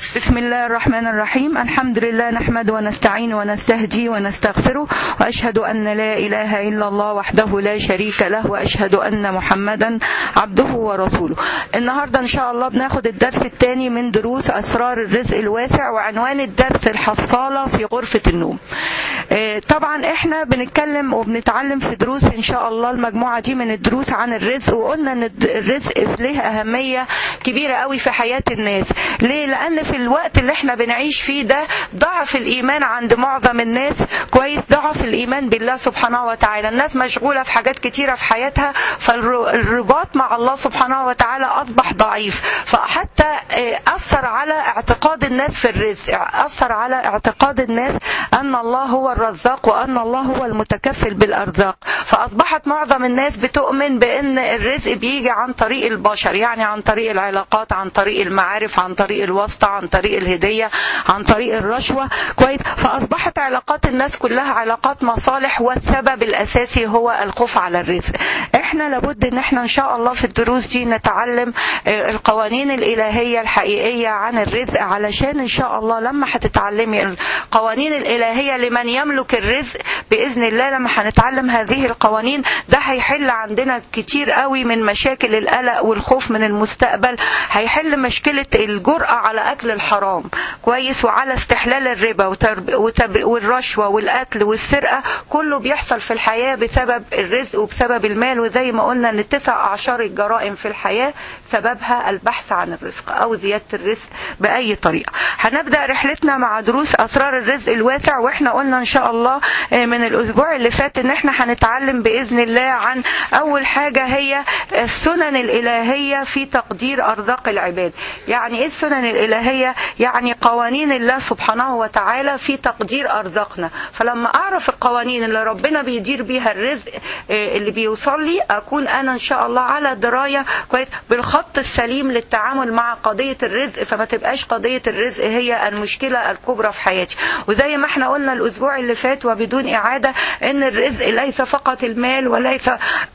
بسم الله الرحمن الرحيم الحمد لله نحمد ونستعين ونستهدي ونستغفره وأشهد أن لا إله إلا الله وحده لا شريك له وأشهد أن محمدا عبده ورسوله النهاردة إن شاء الله بناخد الدرس الثاني من دروس أسرار الرزق الواسع وعنوان الدرس الحصالة في غرفة النوم آه، طبعا احنا بنتكلم وبنتعلم في دروس ان شاء الله المجموعه دي من الدروس عن الرزق وقلنا ان الد- الرزق له اهميه كبيره قوي في حياه الناس ليه لان في الوقت اللي احنا بنعيش فيه ده ضعف الايمان عند معظم الناس كويس ضعف الايمان بالله سبحانه وتعالى الناس مشغوله في حاجات كتيره في حياتها فالرباط مع الله سبحانه وتعالى اصبح ضعيف فحتى آه، اثر على اعتقاد الناس في الرزق اثر على اعتقاد الناس ان الله هو الرزاق وان الله هو المتكفل بالارزاق فاصبحت معظم الناس بتؤمن بان الرزق بيجي عن طريق البشر يعني عن طريق العلاقات عن طريق المعارف عن طريق الواسطه عن طريق الهديه عن طريق الرشوه كويس فاصبحت علاقات الناس كلها علاقات مصالح والسبب الاساسي هو الخوف على الرزق احنا لابد ان احنا ان شاء الله في الدروس دي نتعلم آه، القوانين الالهيه الحقيقيه عن الرزق علشان ان شاء الله لما هتتعلمي القوانين الالهيه لمن يملك الرزق باذن الله لما هنتعلم هذه القوانين ده هيحل عندنا كتير قوي من مشاكل القلق والخوف من المستقبل هيحل مشكله الجرأه على اكل الحرام كويس وعلى استحلال الربا وترب- وتب- والرشوه والقتل والسرقه كله بيحصل في الحياه بسبب الرزق وبسبب المال وزي ما قلنا ان تسع اعشار الجرائم في الحياه سببها البحث عن الرزق او زياده الرزق باي طريقه هنبدا رحلتنا مع دروس اسرار الرزق الواسع واحنا قلنا ان شاء الله آه، من الاسبوع اللي فات ان احنا هنتعلم باذن الله عن اول حاجه هي السنن الالهيه في تقدير ارزاق العباد يعني ايه السنن الالهيه يعني قوانين الله سبحانه وتعالى في تقدير ارزاقنا فلما اعرف القوانين اللي ربنا بيدير بيها الرزق آه، اللي بيوصل لي اكون انا ان شاء الله على درايه كويس بالخط السليم للتعامل مع قضيه الرزق فما تبقاش قضيه الرزق هي المشكله الكبرى في حياتي وزي ما احنا قلنا الاسبوع اللي فات وبدون اعاده ان الرزق ليس فقط المال وليس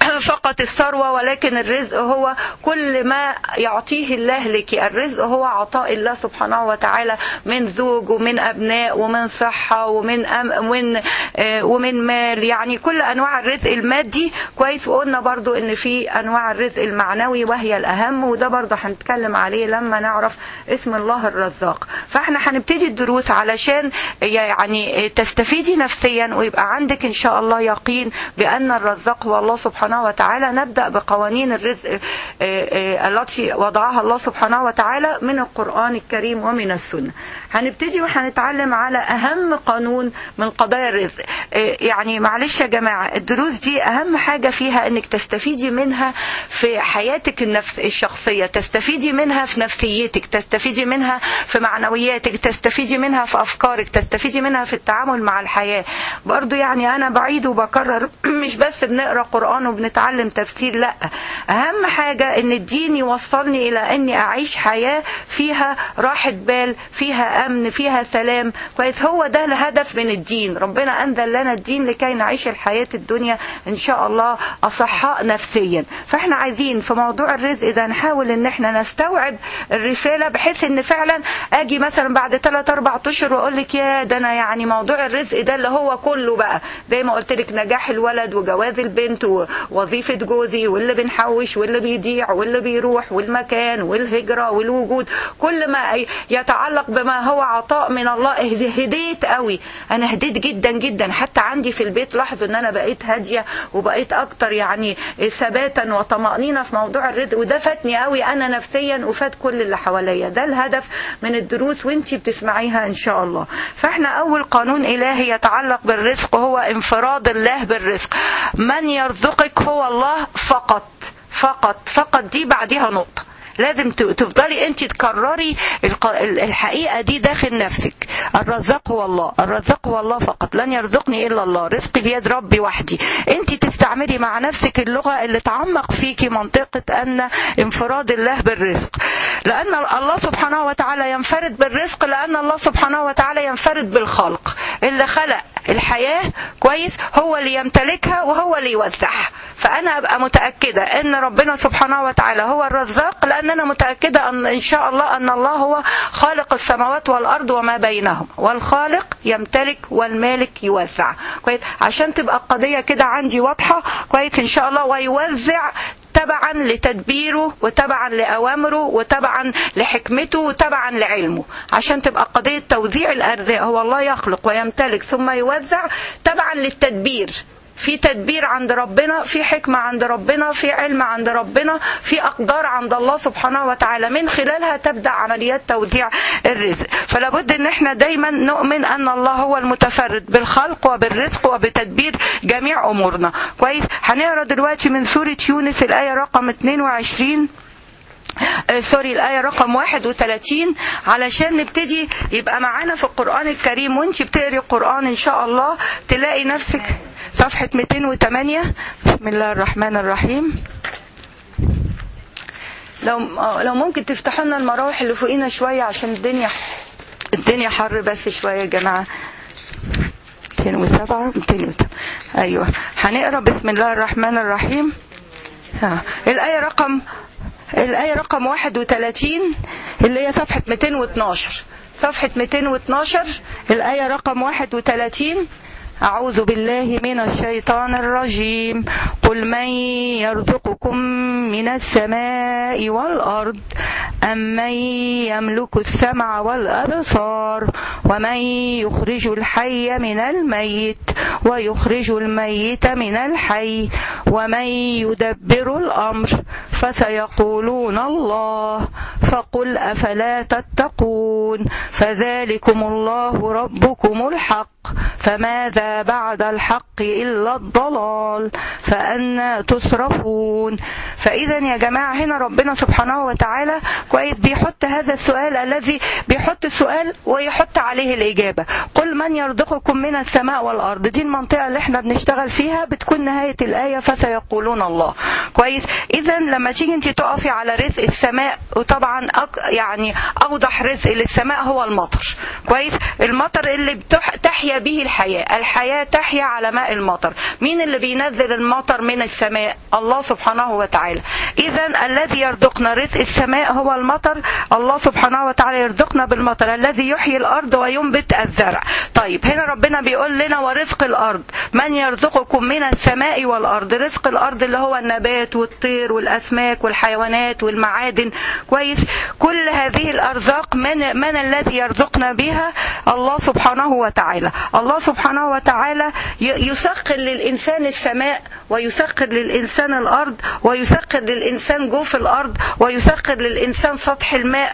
فقط الثروه ولكن الرزق هو كل ما يعطيه الله لك الرزق هو عطاء الله سبحانه وتعالى من زوج ومن ابناء ومن صحه ومن أم ومن آه، ومن مال يعني كل انواع الرزق المادي كويس وقلنا برضو ان في انواع الرزق المعنوي وهي الاهم وده برضو هنتكلم عليه لما نعرف اسم الله الرزاق فاحنا هنبتدي الدروس علشان يعني تستفيدي نفسيا ويبقى عندك ان شاء الله يقين بان الرزاق هو الله سبحانه وتعالى نبدا بقوانين الرزق آه، آه، التي وضعها الله سبحانه وتعالى من القران الكريم ومن السنه هنبتدي وهنتعلم على اهم قانون من قضايا الرزق آه، يعني معلش يا جماعه الدروس دي اهم حاجه فيها انك تستفيدي منها في حياتك النفس الشخصيه تستفيدي منها في نفسيتك تستفيدي منها في معنوياتك تستفيدي منها في افكارك تستفيدي منها في التعامل مع الحياه برضو يعني انا بعيد وبكرر مش بس بنقرا قران وبنتعلم تفسير لا اهم حاجه ان الدين يوصلني الى اني اعيش حياه فيها راحه بال فيها امن فيها سلام كويس هو ده الهدف من الدين ربنا انزل لنا الدين لكي نعيش الحياه الدنيا ان شاء الله اصحاء نفسيا فاحنا عايزين في موضوع الرزق ده نحاول ان احنا نستوعب الرساله بحيث ان فعلا اجي مثلا بعد 3 4 اشهر واقول لك يا ده انا يعني موضوع الرزق ده اللي هو كله بقى زي ما قلت لك نجاح الولد وجواز البنت ووظيفه جوزي واللي بنحوش واللي بيضيع واللي بيروح والمكان والهجره والوجود كل ما يتعلق بما هو عطاء من الله هديت قوي انا هديت جدا جدا حتى عندي في البيت لاحظوا ان انا بقيت هاديه وبقيت اكتر يعني ثباتا وطمانينه في موضوع الرزق وده فاتني قوي انا نفسيا وفات كل اللي حواليا ده الهدف من الدروس وانتي بتسمعيها ان شاء الله فاحنا اول قانون الهي يتعلق بالرزق هو انفراد الله بالرزق من يرزقك هو الله فقط فقط فقط دي بعدها نقطه لازم تفضلي انت تكرري الحقيقه دي داخل نفسك الرزاق هو الله الرزاق هو الله فقط لن يرزقني الا الله رزقي بيد ربي وحدي انت تستعملي مع نفسك اللغه اللي تعمق فيكي منطقه ان انفراد الله بالرزق لان الله سبحانه وتعالى ينفرد بالرزق لان الله سبحانه وتعالى ينفرد بالخلق اللي خلق الحياه كويس هو اللي يمتلكها وهو اللي يوزعها فانا ابقى متاكده ان ربنا سبحانه وتعالى هو الرزاق لان انا متاكده ان ان شاء الله ان الله هو خالق السماوات والارض وما بينهم والخالق يمتلك والمالك يوزع كويس عشان تبقى القضيه كده عندي واضحه كويس ان شاء الله ويوزع تبعا لتدبيره وتبعا لأوامره وتبعا لحكمته وتبعا لعلمه عشان تبقى قضية توزيع الأرزاق هو الله يخلق ويمتلك ثم يوزع تبعا للتدبير في تدبير عند ربنا في حكمة عند ربنا في علم عند ربنا في أقدار عند الله سبحانه وتعالى من خلالها تبدأ عمليات توزيع الرزق فلا بد ان احنا دايما نؤمن ان الله هو المتفرد بالخلق وبالرزق وبتدبير جميع امورنا كويس هنقرا دلوقتي من سورة يونس الآية رقم 22 سوري الآية رقم 31 علشان نبتدي يبقى معانا في القرآن الكريم وانت بتقري القرآن إن شاء الله تلاقي نفسك صفحة 208 بسم الله الرحمن الرحيم لو لو ممكن تفتحوا لنا المراوح اللي فوقينا شوية عشان الدنيا الدنيا حر بس شوية يا جماعة 207 208 أيوه هنقرا بسم الله الرحمن الرحيم ها. الآية رقم الآية رقم 31 اللي هي صفحة 212 صفحة 212 الآية رقم 31 أعوذ بالله من الشيطان الرجيم قل من يرزقكم من السماء والأرض أم من يملك السمع والأبصار ومن يخرج الحي من الميت ويخرج الميت من الحي ومن يدبر الأمر فسيقولون الله فقل أفلا تتقون فذلكم الله ربكم الحق فماذا بعد الحق إلا الضلال فأنا تصرفون فإذا يا جماعة هنا ربنا سبحانه وتعالى كويس بيحط هذا السؤال الذي بيحط السؤال ويحط عليه الإجابة قل من يرزقكم من السماء والأرض دي المنطقة اللي احنا بنشتغل فيها بتكون نهاية الآية فسيقولون الله كويس إذا لما تيجي انت تقفي على رزق السماء وطبعا يعني أوضح رزق للسماء هو المطر كويس المطر اللي تحيا به الحياة الحياة تحيا على ماء المطر مين اللي بينزل المطر من السماء الله سبحانه وتعالى إذا الذي يرزقنا رزق السماء هو المطر الله سبحانه وتعالى يرزقنا بالمطر الذي يحيي الأرض وينبت الزرع طيب هنا ربنا بيقول لنا ورزق الأرض من يرزقكم من السماء والأرض رزق الأرض اللي هو النبات والطير والأسماك والحيوانات والمعادن كويس كل هذه الأرزاق من, من الذي يرزقنا بها الله سبحانه وتعالى الله سبحانه وتعالى يسخر للإنسان السماء ويسخر للإنسان الأرض ويسخر للإنسان جوف الأرض ويسخر للإنسان سطح الماء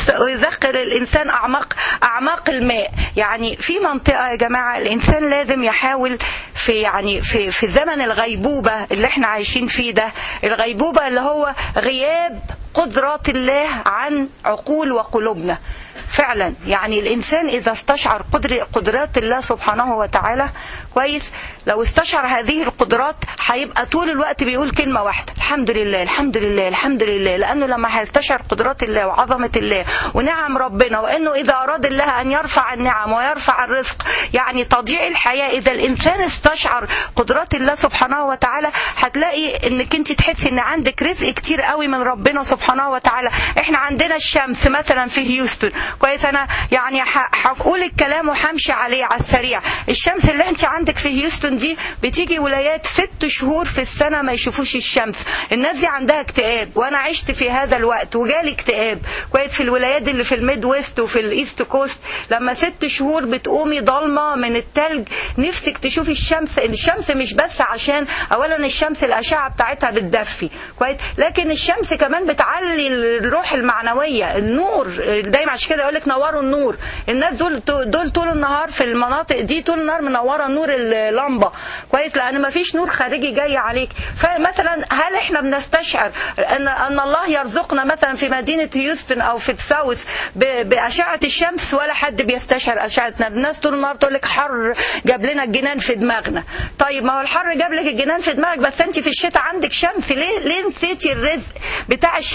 ويسخر للإنسان أعماق أعماق الماء يعني في منطقة يا جماعة الإنسان لازم يحاول في يعني في في زمن الغيبوبة اللي احنا عايشين فيه ده الغيبوبة اللي هو غياب قدرات الله عن عقول وقلوبنا فعلا يعني الإنسان إذا استشعر قدر قدرات الله سبحانه وتعالى كويس لو استشعر هذه القدرات هيبقى طول الوقت بيقول كلمة واحدة الحمد لله الحمد لله الحمد لله لأنه لما هيستشعر قدرات الله وعظمة الله ونعم ربنا وأنه إذا أراد الله أن يرفع النعم ويرفع الرزق يعني تضييع الحياة إذا الإنسان استشعر قدرات الله سبحانه وتعالى هتلاقي إنك أنت تحسي إن عندك رزق كتير قوي من ربنا سبحانه وتعالى إحنا عندنا الشمس مثلا في هيوستن كويس أنا يعني هقول الكلام وهمشي عليه على السريع الشمس اللي أنت عندك في هيوستن دي بتيجي ولايات ست شهور في السنة ما يشوفوش الشمس الناس دي عندها اكتئاب وانا عشت في هذا الوقت وجالي اكتئاب كويس في الولايات اللي في الميد ويست وفي الايست كوست لما ست شهور بتقومي ضلمة من التلج نفسك تشوفي الشمس الشمس مش بس عشان اولا الشمس الاشعة بتاعتها بتدفي كويس لكن الشمس كمان بتعلي الروح المعنوية النور دايما عشان كده يقول لك نوروا النور الناس دول دول طول النهار في المناطق دي طول النهار منوره نور اللمبه كويس لان ما فيش نور خارجي جاي عليك فمثلا هل احنا بنستشعر ان ان الله يرزقنا مثلا في مدينه هيوستن او في الساوث باشعه الشمس ولا حد بيستشعر اشعتنا الناس طول النهار تقول لك حر جاب لنا الجنان في دماغنا طيب ما هو الحر جاب لك الجنان في دماغك بس انت في الشتاء عندك شمس ليه ليه نسيتي الرزق بتاع الشمس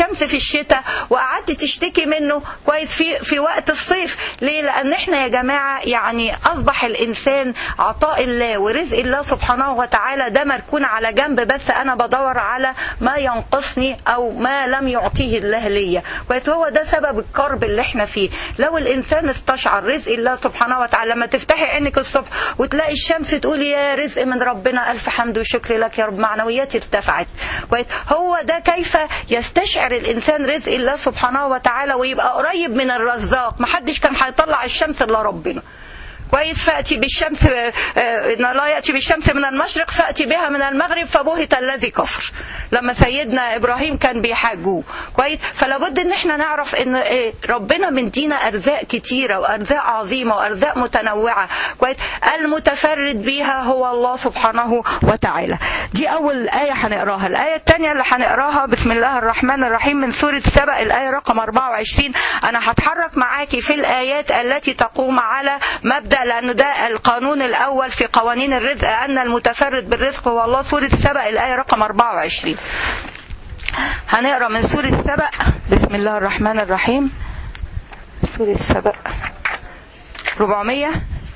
الشمس في الشتاء وقعدت تشتكي منه كويس في في وقت الصيف ليه لان احنا يا جماعه يعني اصبح الانسان عطاء الله ورزق الله سبحانه وتعالى ده مركون على جنب بس انا بدور على ما ينقصني او ما لم يعطيه الله ليا كويس هو ده سبب الكرب اللي احنا فيه لو الانسان استشعر رزق الله سبحانه وتعالى لما تفتحي عينك الصبح وتلاقي الشمس تقول يا رزق من ربنا الف حمد وشكر لك يا رب معنوياتي ارتفعت كويس هو ده كيف يستشعر الانسان رزق الله سبحانه وتعالى ويبقى قريب من الرزاق محدش كان هيطلع الشمس الا ربنا كويس فأتي بالشمس لا يأتي بالشمس من المشرق فأتي بها من المغرب فبهت الذي كفر لما سيدنا إبراهيم كان بيحاجوه كويس فلا بد إن احنا نعرف إن ربنا مدينا أرزاق كتيرة وأرزاق عظيمة وأرزاق متنوعة كويس المتفرد بها هو الله سبحانه وتعالى دي أول آية هنقراها الآية الثانية اللي هنقراها بسم الله الرحمن الرحيم من سورة سبأ الآية رقم 24 أنا هتحرك معاكي في الآيات التي تقوم على مبدأ لأنه ده القانون الأول في قوانين الرزق أن المتفرد بالرزق هو الله سورة سبأ الآية رقم 24 هنقرأ من سورة سبأ بسم الله الرحمن الرحيم سورة سبأ 400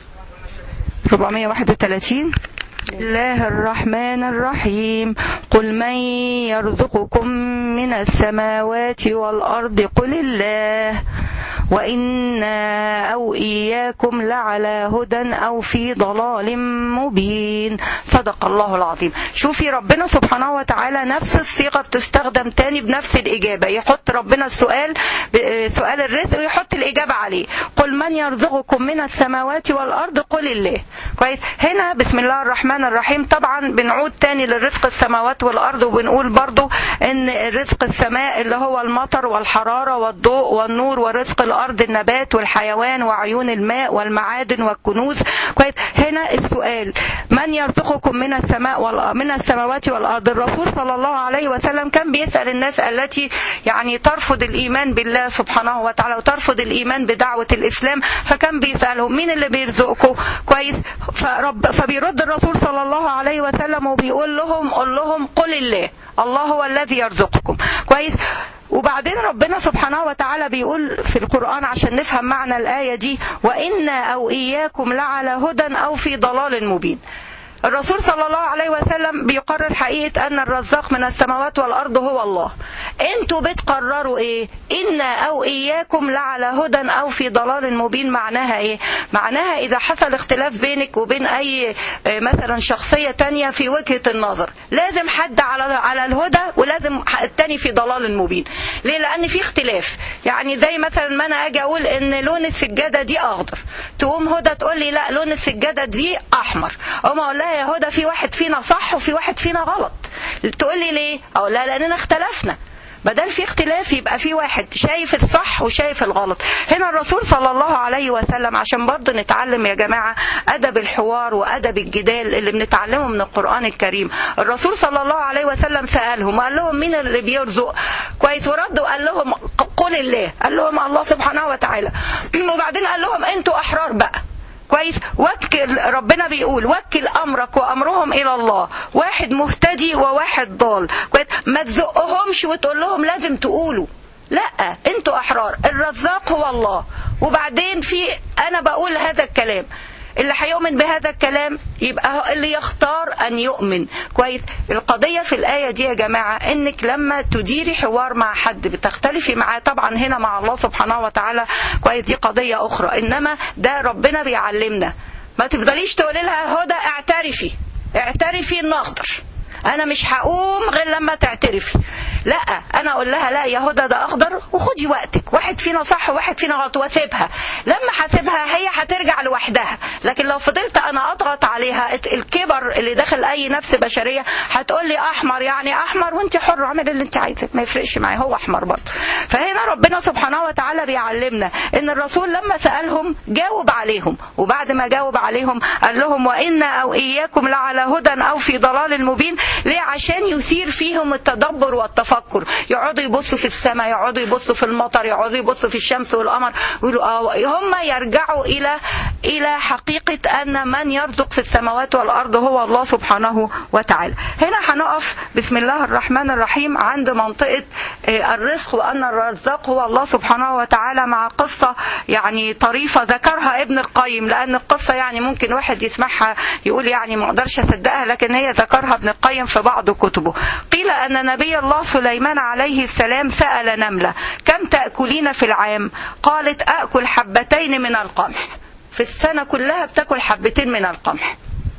431 الله الرحمن الرحيم قل من يرزقكم من السماوات والأرض قل الله وإنا أو إياكم لعلى هدى أو في ضلال مبين صدق الله العظيم شوفي ربنا سبحانه وتعالى نفس الصيغة بتستخدم تاني بنفس الإجابة يحط ربنا السؤال سؤال الرزق ويحط الإجابة عليه قل من يرزقكم من السماوات والأرض قل الله كويس هنا بسم الله الرحمن الرحيم طبعا بنعود تاني للرزق السماوات والأرض وبنقول برضو ان رزق السماء اللي هو المطر والحرارة والضوء والنور ورزق الأرض النبات والحيوان وعيون الماء والمعادن والكنوز كويس هنا السؤال من يرزقكم من السماء وال... من السماوات والارض الرسول صلى الله عليه وسلم كان بيسال الناس التي يعني ترفض الايمان بالله سبحانه وتعالى وترفض الايمان بدعوه الاسلام فكان بيسالهم مين اللي بيرزقكم كويس فرب فبيرد الرسول صلى الله عليه وسلم وبيقول لهم قل لهم قل الله الله هو الذي يرزقكم كويس وبعدين ربنا سبحانه وتعالى بيقول في القرآن عشان نفهم معنى الآية دي وإنا أو إياكم لعلى هدى أو في ضلال مبين الرسول صلى الله عليه وسلم بيقرر حقيقة أن الرزاق من السماوات والأرض هو الله انتوا بتقرروا ايه إنا أو إياكم لعلى هدى أو في ضلال مبين معناها ايه معناها إذا حصل اختلاف بينك وبين أي مثلا شخصية تانية في وجهة النظر لازم حد على على الهدى ولازم التاني في ضلال مبين ليه لأن في اختلاف يعني زي مثلا ما أنا أجي أقول إن لون السجادة دي أخضر تقوم هدى تقول لي لا لون السجادة دي أحمر أقوم أقول لها يا هدى في واحد فينا صح وفي واحد فينا غلط تقول لي ليه اقول لها لاننا اختلفنا بدل في اختلاف يبقى في واحد شايف الصح وشايف الغلط هنا الرسول صلى الله عليه وسلم عشان برضه نتعلم يا جماعة أدب الحوار وأدب الجدال اللي بنتعلمه من القرآن الكريم الرسول صلى الله عليه وسلم سألهم وقال لهم مين اللي بيرزق كويس وردوا قال لهم قل الله قال لهم الله سبحانه وتعالى وبعدين قال لهم انتوا أحرار بقى كويس وكل ربنا بيقول وكل امرك وامرهم الى الله واحد مهتدي وواحد ضال كويس ما تزقهمش وتقول لهم لازم تقولوا لا انتوا احرار الرزاق هو الله وبعدين في انا بقول هذا الكلام اللي هيؤمن بهذا الكلام يبقى اللي يختار ان يؤمن كويس القضيه في الايه دي يا جماعه انك لما تديري حوار مع حد بتختلفي معاه طبعا هنا مع الله سبحانه وتعالى كويس دي قضيه اخرى انما ده ربنا بيعلمنا ما تفضليش تقولي لها هدى اعترفي اعترفي ان اخضر انا مش هقوم غير لما تعترفي لا انا اقول لها لا يا هدى ده اخضر وخدي وقتك واحد فينا صح وواحد فينا غلط واسيبها لما هسيبها هي هترجع لوحدها لكن لو فضلت انا اضغط عليها الكبر اللي داخل اي نفس بشريه هتقول لي احمر يعني احمر وانت حر اعمل اللي انت عايزه ما يفرقش معايا هو احمر برضه فهنا ربنا سبحانه وتعالى بيعلمنا ان الرسول لما سالهم جاوب عليهم وبعد ما جاوب عليهم قال لهم وانا او اياكم لعلى هدى او في ضلال مبين ليه عشان يثير فيهم التدبر والتفكر يقعدوا يبصوا في السماء يقعدوا يبصوا في المطر يقعدوا يبصوا في الشمس والقمر ويقولوا اه هم يرجعوا الى إلى حقيقة أن من يرزق في السماوات والأرض هو الله سبحانه وتعالى هنا هنقف بسم الله الرحمن الرحيم عند منطقة الرزق وأن الرزاق هو الله سبحانه وتعالى مع قصة يعني طريفة ذكرها ابن القيم لأن القصة يعني ممكن واحد يسمعها يقول يعني ما اقدرش أصدقها لكن هي ذكرها ابن القيم في بعض كتبه قيل أن نبي الله سليمان عليه السلام سأل نملة كم تأكلين في العام قالت أكل حبتين من القمح في السنة كلها بتاكل حبتين من القمح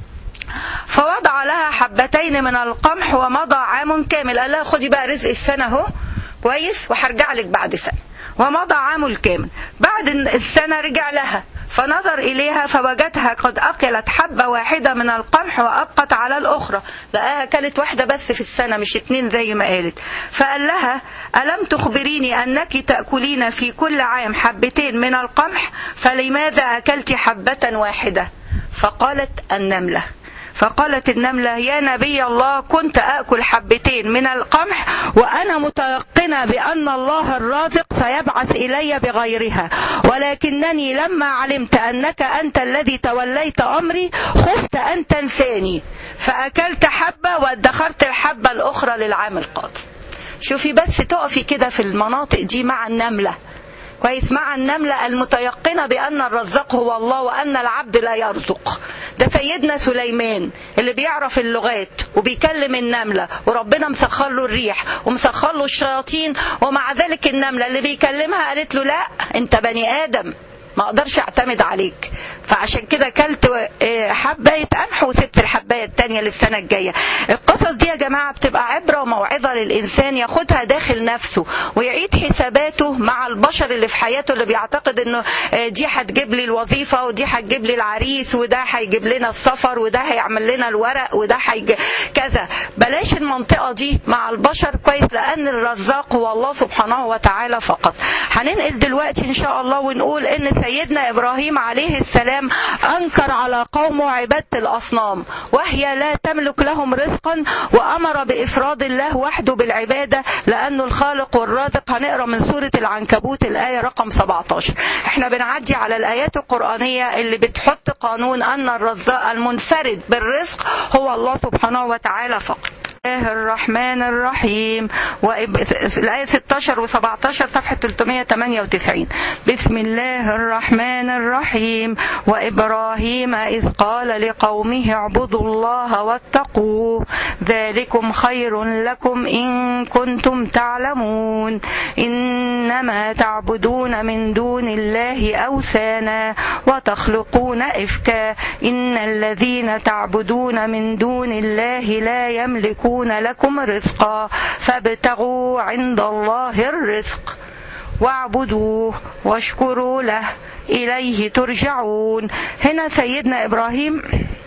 فوضع لها حبتين من القمح ومضى عام كامل قال لها خدي بقى رزق السنة اهو كويس وهرجع لك بعد سنة ومضى عام الكامل بعد السنة رجع لها فنظر إليها فوجدها قد أكلت حبة واحدة من القمح وأبقت على الأخرى لقاها كانت واحدة بس في السنة مش اتنين زي ما قالت فقال لها ألم تخبريني أنك تأكلين في كل عام حبتين من القمح فلماذا أكلت حبة واحدة فقالت النملة فقالت النملة يا نبي الله كنت أكل حبتين من القمح وأنا متيقنة بأن الله الرازق سيبعث إلي بغيرها ولكنني لما علمت أنك أنت الذي توليت أمري خفت أن تنساني فأكلت حبة وادخرت الحبة الأخرى للعام القادم شوفي بس تقفي كده في المناطق دي مع النمله كويس مع النملة المتيقنة بأن الرزاق هو الله وأن العبد لا يرزق ده سيدنا سليمان اللي بيعرف اللغات وبيكلم النملة وربنا مسخر له الريح ومسخر له الشياطين ومع ذلك النملة اللي بيكلمها قالت له لا انت بني آدم ما اقدرش اعتمد عليك فعشان كده كلت حبايه قمح وسبت الحبايه الثانيه للسنه الجايه القصص دي يا جماعه بتبقى عبره وموعظه للانسان ياخدها داخل نفسه ويعيد حساباته مع البشر اللي في حياته اللي بيعتقد انه دي هتجيب لي الوظيفه ودي هتجيب لي العريس وده هيجيب لنا السفر وده هيعمل لنا الورق وده هيج... كذا بلاش المنطقه دي مع البشر كويس لان الرزاق هو الله سبحانه وتعالى فقط هننقل دلوقتي ان شاء الله ونقول ان سيدنا ابراهيم عليه السلام انكر على قومه عباده الاصنام وهي لا تملك لهم رزقا وامر بافراد الله وحده بالعباده لانه الخالق والرازق هنقرا من سوره العنكبوت الايه رقم 17 احنا بنعدي على الايات القرانيه اللي بتحط قانون ان الرزاق المنفرد بالرزق هو الله سبحانه وتعالى فقط الله الرحمن الرحيم الآية 16 و17 صفحة 398 بسم الله الرحمن الرحيم وإبراهيم إذ قال لقومه اعبدوا الله واتقوه ذلكم خير لكم إن كنتم تعلمون إنما تعبدون من دون الله أوثانا وتخلقون إفكا إن الذين تعبدون من دون الله لا يملكون يكون لكم رزقا فابتغوا عند الله الرزق واعبدوه واشكروا له إليه ترجعون هنا سيدنا إبراهيم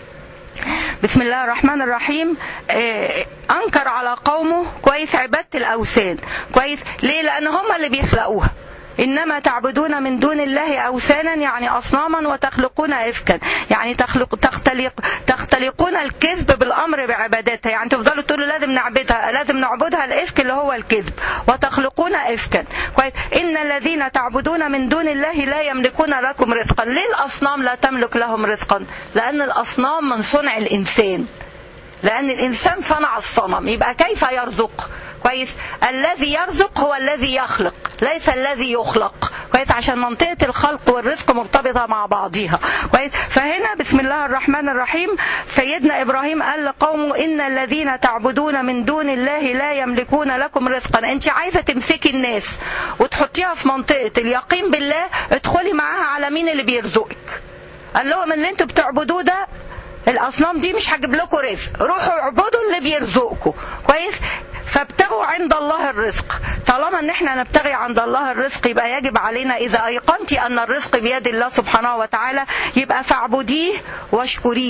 بسم الله الرحمن الرحيم أنكر على قومه كويس عبادة الأوثان كويس ليه لأن هم اللي بيخلقوها إنما تعبدون من دون الله أوثانا يعني أصناما وتخلقون إفكا يعني تخلق تختلق تختلقون الكذب بالأمر بعبادتها يعني تفضلوا تقولوا لازم نعبدها لازم نعبدها الإفك اللي هو الكذب وتخلقون إفكا كويس إن الذين تعبدون من دون الله لا يملكون لكم رزقا ليه الأصنام لا تملك لهم رزقا لأن الأصنام من صنع الإنسان لأن الإنسان صنع الصنم يبقى كيف يرزق كويس الذي يرزق هو الذي يخلق ليس الذي يخلق كويس عشان منطقة الخلق والرزق مرتبطة مع بعضها كويس فهنا بسم الله الرحمن الرحيم سيدنا إبراهيم قال لقومه إن الذين تعبدون من دون الله لا يملكون لكم رزقا أنت عايزة تمسكي الناس وتحطيها في منطقة اليقين بالله ادخلي معاها على مين اللي بيرزقك قال لهم اللي انتوا بتعبدوه ده الاصنام دي مش هجيب لكم رزق روحوا اعبدوا اللي بيرزقكم كويس فابتغوا عند الله الرزق طالما ان احنا نبتغي عند الله الرزق يبقى يجب علينا اذا ايقنتي ان الرزق بيد الله سبحانه وتعالى يبقى فاعبديه واشكريه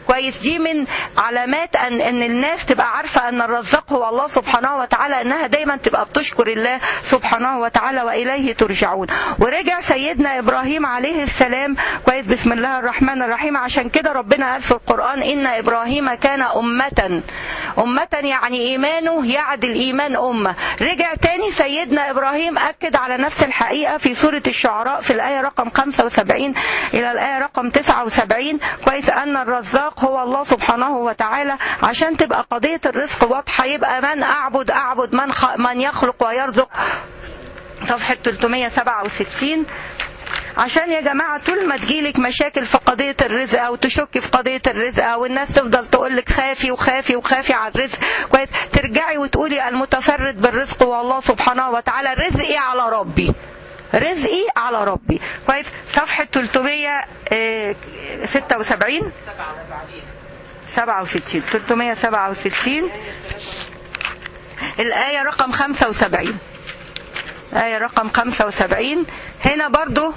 كويس دي من علامات ان ان الناس تبقى عارفه ان الرزاق هو الله سبحانه وتعالى انها دايما تبقى بتشكر الله سبحانه وتعالى واليه ترجعون ورجع سيدنا ابراهيم عليه السلام كويس بسم الله الرحمن الرحيم عشان كده ربنا قال في القران ان ابراهيم كان امه امه يعني ايمانه يعدل ايمان امه رجع تاني سيدنا ابراهيم اكد على نفس الحقيقه في سوره الشعراء في الايه رقم 75 الى الايه رقم 79 كويس ان الرزاق هو الله سبحانه وتعالى عشان تبقى قضيه الرزق واضحه يبقى من اعبد اعبد من خ... من يخلق ويرزق صفحه 367 عشان يا جماعة طول ما تجيلك مشاكل في قضية الرزق أو تشكي في قضية الرزق أو الناس تفضل تقولك خافي وخافي وخافي على الرزق كويس ترجعي وتقولي المتفرد بالرزق والله سبحانه وتعالى رزقي على ربي رزقي على ربي كويس صفحة 376 67 367 الآية رقم 75 آية رقم 75 هنا برضو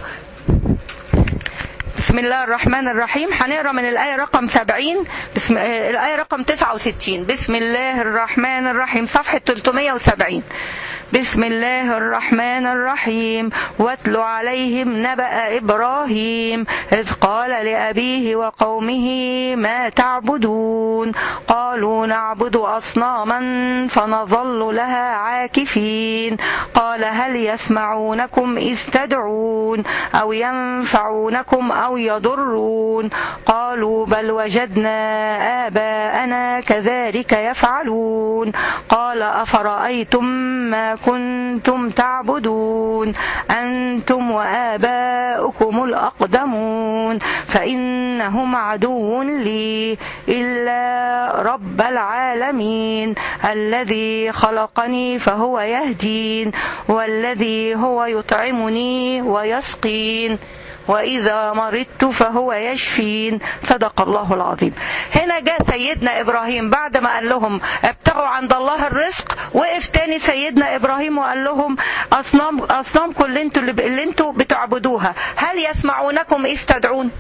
بسم الله الرحمن الرحيم هنقرا من الآية رقم 70 بسم الآية رقم 69 بسم الله الرحمن الرحيم صفحة 370 بسم الله الرحمن الرحيم واتل عليهم نبأ إبراهيم إذ قال لأبيه وقومه ما تعبدون قالوا نعبد أصناما فنظل لها عاكفين قال هل يسمعونكم إذ تدعون أو ينفعونكم أو يضرون قالوا بل وجدنا آباءنا كذلك يفعلون قال أفرأيتم ما كنتم تعبدون أنتم وآباؤكم الأقدمون فإنهم عدو لي إلا رب العالمين الذي خلقني فهو يهدين والذي هو يطعمني ويسقين وإذا مرضت فهو يشفين صدق الله العظيم هنا جاء سيدنا إبراهيم بعد ما قال لهم ابتغوا عند الله الرزق وقف تاني سيدنا إبراهيم وقال لهم أصنام أصنامكم اللي انتوا اللي انتوا بتعبدوها هل يسمعونكم إذ تدعون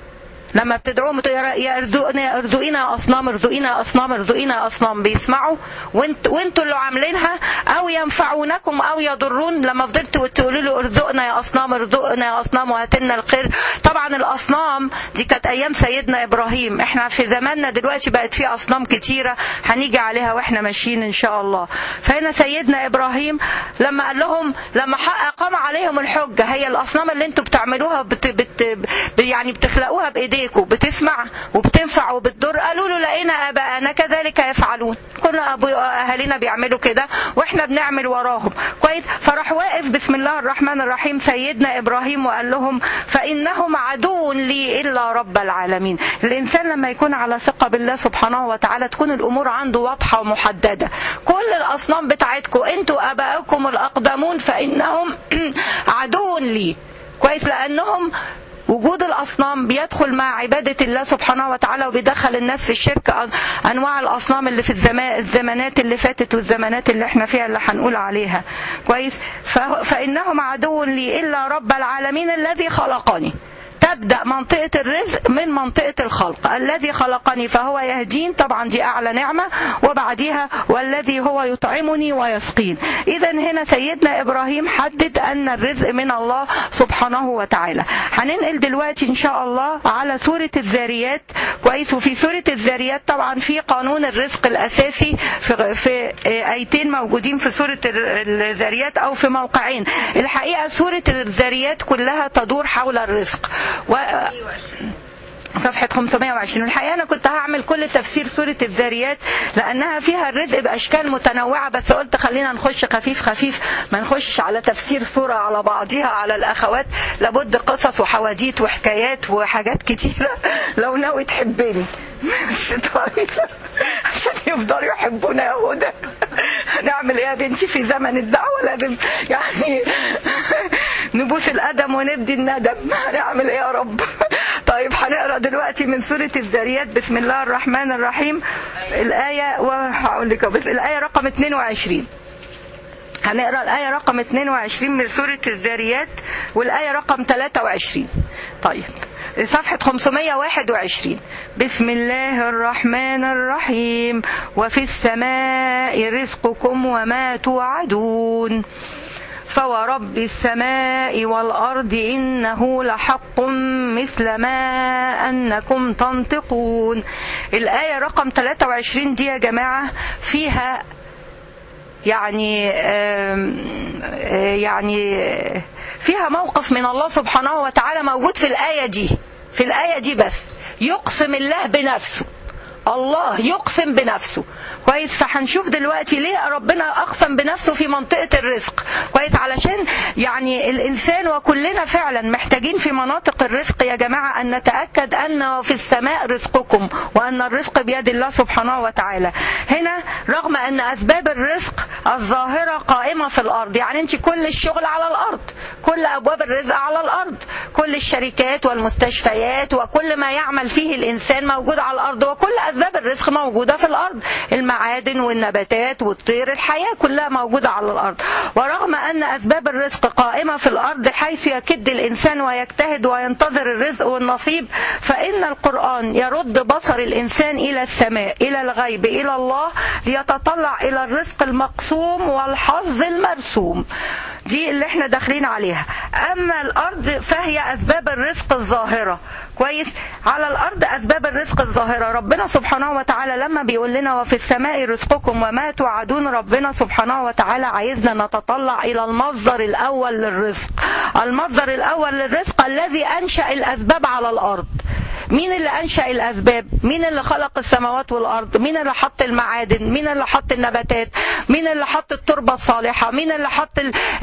لما بتدعوهم يا ارزقنا ارزقنا اصنام ارزقنا اصنام ارزقنا اصنام بيسمعوا وانت وانتوا اللي عاملينها او ينفعونكم او يضرون لما فضلتوا تقولوا له ارزقنا يا اصنام ارزقنا يا اصنام وهات لنا الخير طبعا الاصنام دي كانت ايام سيدنا ابراهيم احنا في زماننا دلوقتي بقت في اصنام كتيره هنيجي عليها واحنا ماشيين ان شاء الله فهنا سيدنا ابراهيم لما قال لهم لما قام عليهم الحجه هي الاصنام اللي انتوا بتعملوها بت بت يعني بتخلقوها بايديكم ايديكم بتسمع وبتنفع وبتضر قالوا له لقينا اباءنا كذلك يفعلون كنا ابو اهالينا بيعملوا كده واحنا بنعمل وراهم كويس فراح واقف بسم الله الرحمن الرحيم سيدنا ابراهيم وقال لهم فانهم عدو لي الا رب العالمين الانسان لما يكون على ثقه بالله سبحانه وتعالى تكون الامور عنده واضحه ومحدده كل الاصنام بتاعتكم انتوا ابائكم الاقدمون فانهم عدو لي كويس لانهم وجود الاصنام بيدخل مع عباده الله سبحانه وتعالى وبيدخل الناس في الشرك انواع الاصنام اللي في الزمان الزمانات اللي فاتت والزمانات اللي احنا فيها اللي هنقول عليها كويس فانهم عدو لي الا رب العالمين الذي خلقني تبدا منطقه الرزق من منطقه الخلق الذي خلقني فهو يهدين طبعا دي اعلى نعمه وبعديها والذي هو يطعمني ويسقين اذا هنا سيدنا ابراهيم حدد ان الرزق من الله سبحانه وتعالى هننقل دلوقتي ان شاء الله على سوره الذاريات كويس وفي سوره الذاريات طبعا في قانون الرزق الاساسي في, في ايتين موجودين في سوره الذاريات او في موقعين الحقيقه سوره الذاريات كلها تدور حول الرزق و... صفحة 520 الحقيقة أنا كنت هعمل كل تفسير سورة الذاريات لأنها فيها الرزق بأشكال متنوعة بس قلت خلينا نخش خفيف خفيف ما نخش على تفسير سورة على بعضها على الأخوات لابد قصص وحواديت وحكايات وحاجات كتيرة لو ناوي تحبني طيب عشان يفضلوا يحبونا يا هدى هنعمل ايه يا بنتي في زمن الدعوة لازم يعني نبوس القدم ونبدي الندم هنعمل ايه يا رب طيب هنقرا دلوقتي من سورة الذاريات بسم الله الرحمن الرحيم الآية وهقول لك بس الآية رقم 22 هنقرا الآية رقم 22 من سورة الذاريات والآية رقم 23 طيب صفحة 521 بسم الله الرحمن الرحيم وفي السماء رزقكم وما توعدون فورب السماء والأرض إنه لحق مثل ما أنكم تنطقون الآية رقم 23 دي يا جماعة فيها يعني يعني فيها موقف من الله سبحانه وتعالى موجود في الآية دي في الآية دي بس يقسم الله بنفسه الله يقسم بنفسه كويس فهنشوف دلوقتي ليه ربنا اقسم بنفسه في منطقه الرزق كويس علشان يعني الانسان وكلنا فعلا محتاجين في مناطق الرزق يا جماعه ان نتاكد ان في السماء رزقكم وان الرزق بيد الله سبحانه وتعالى هنا رغم ان اسباب الرزق الظاهره قائمه في الارض يعني انت كل الشغل على الارض كل ابواب الرزق على الارض كل الشركات والمستشفيات وكل ما يعمل فيه الانسان موجود على الارض وكل اسباب الرزق موجوده في الارض المعادن والنباتات والطير الحياه كلها موجوده على الارض ورغم ان اسباب الرزق قائمه في الارض حيث يكد الانسان ويجتهد وينتظر الرزق والنصيب فان القران يرد بصر الانسان الى السماء الى الغيب الى الله ليتطلع الى الرزق المقسوم والحظ المرسوم دي اللي احنا داخلين عليها اما الارض فهي اسباب الرزق الظاهره كويس على الارض اسباب الرزق الظاهره ربنا سبحانه وتعالى لما بيقول لنا وفي السماء رزقكم وما توعدون ربنا سبحانه وتعالى عايزنا نتطلع الى المصدر الاول للرزق المصدر الاول للرزق الذي انشا الاسباب على الارض مين اللي انشا الاسباب مين اللي خلق السماوات والارض مين اللي حط المعادن مين اللي حط النباتات مين اللي حط التربه الصالحه مين اللي حط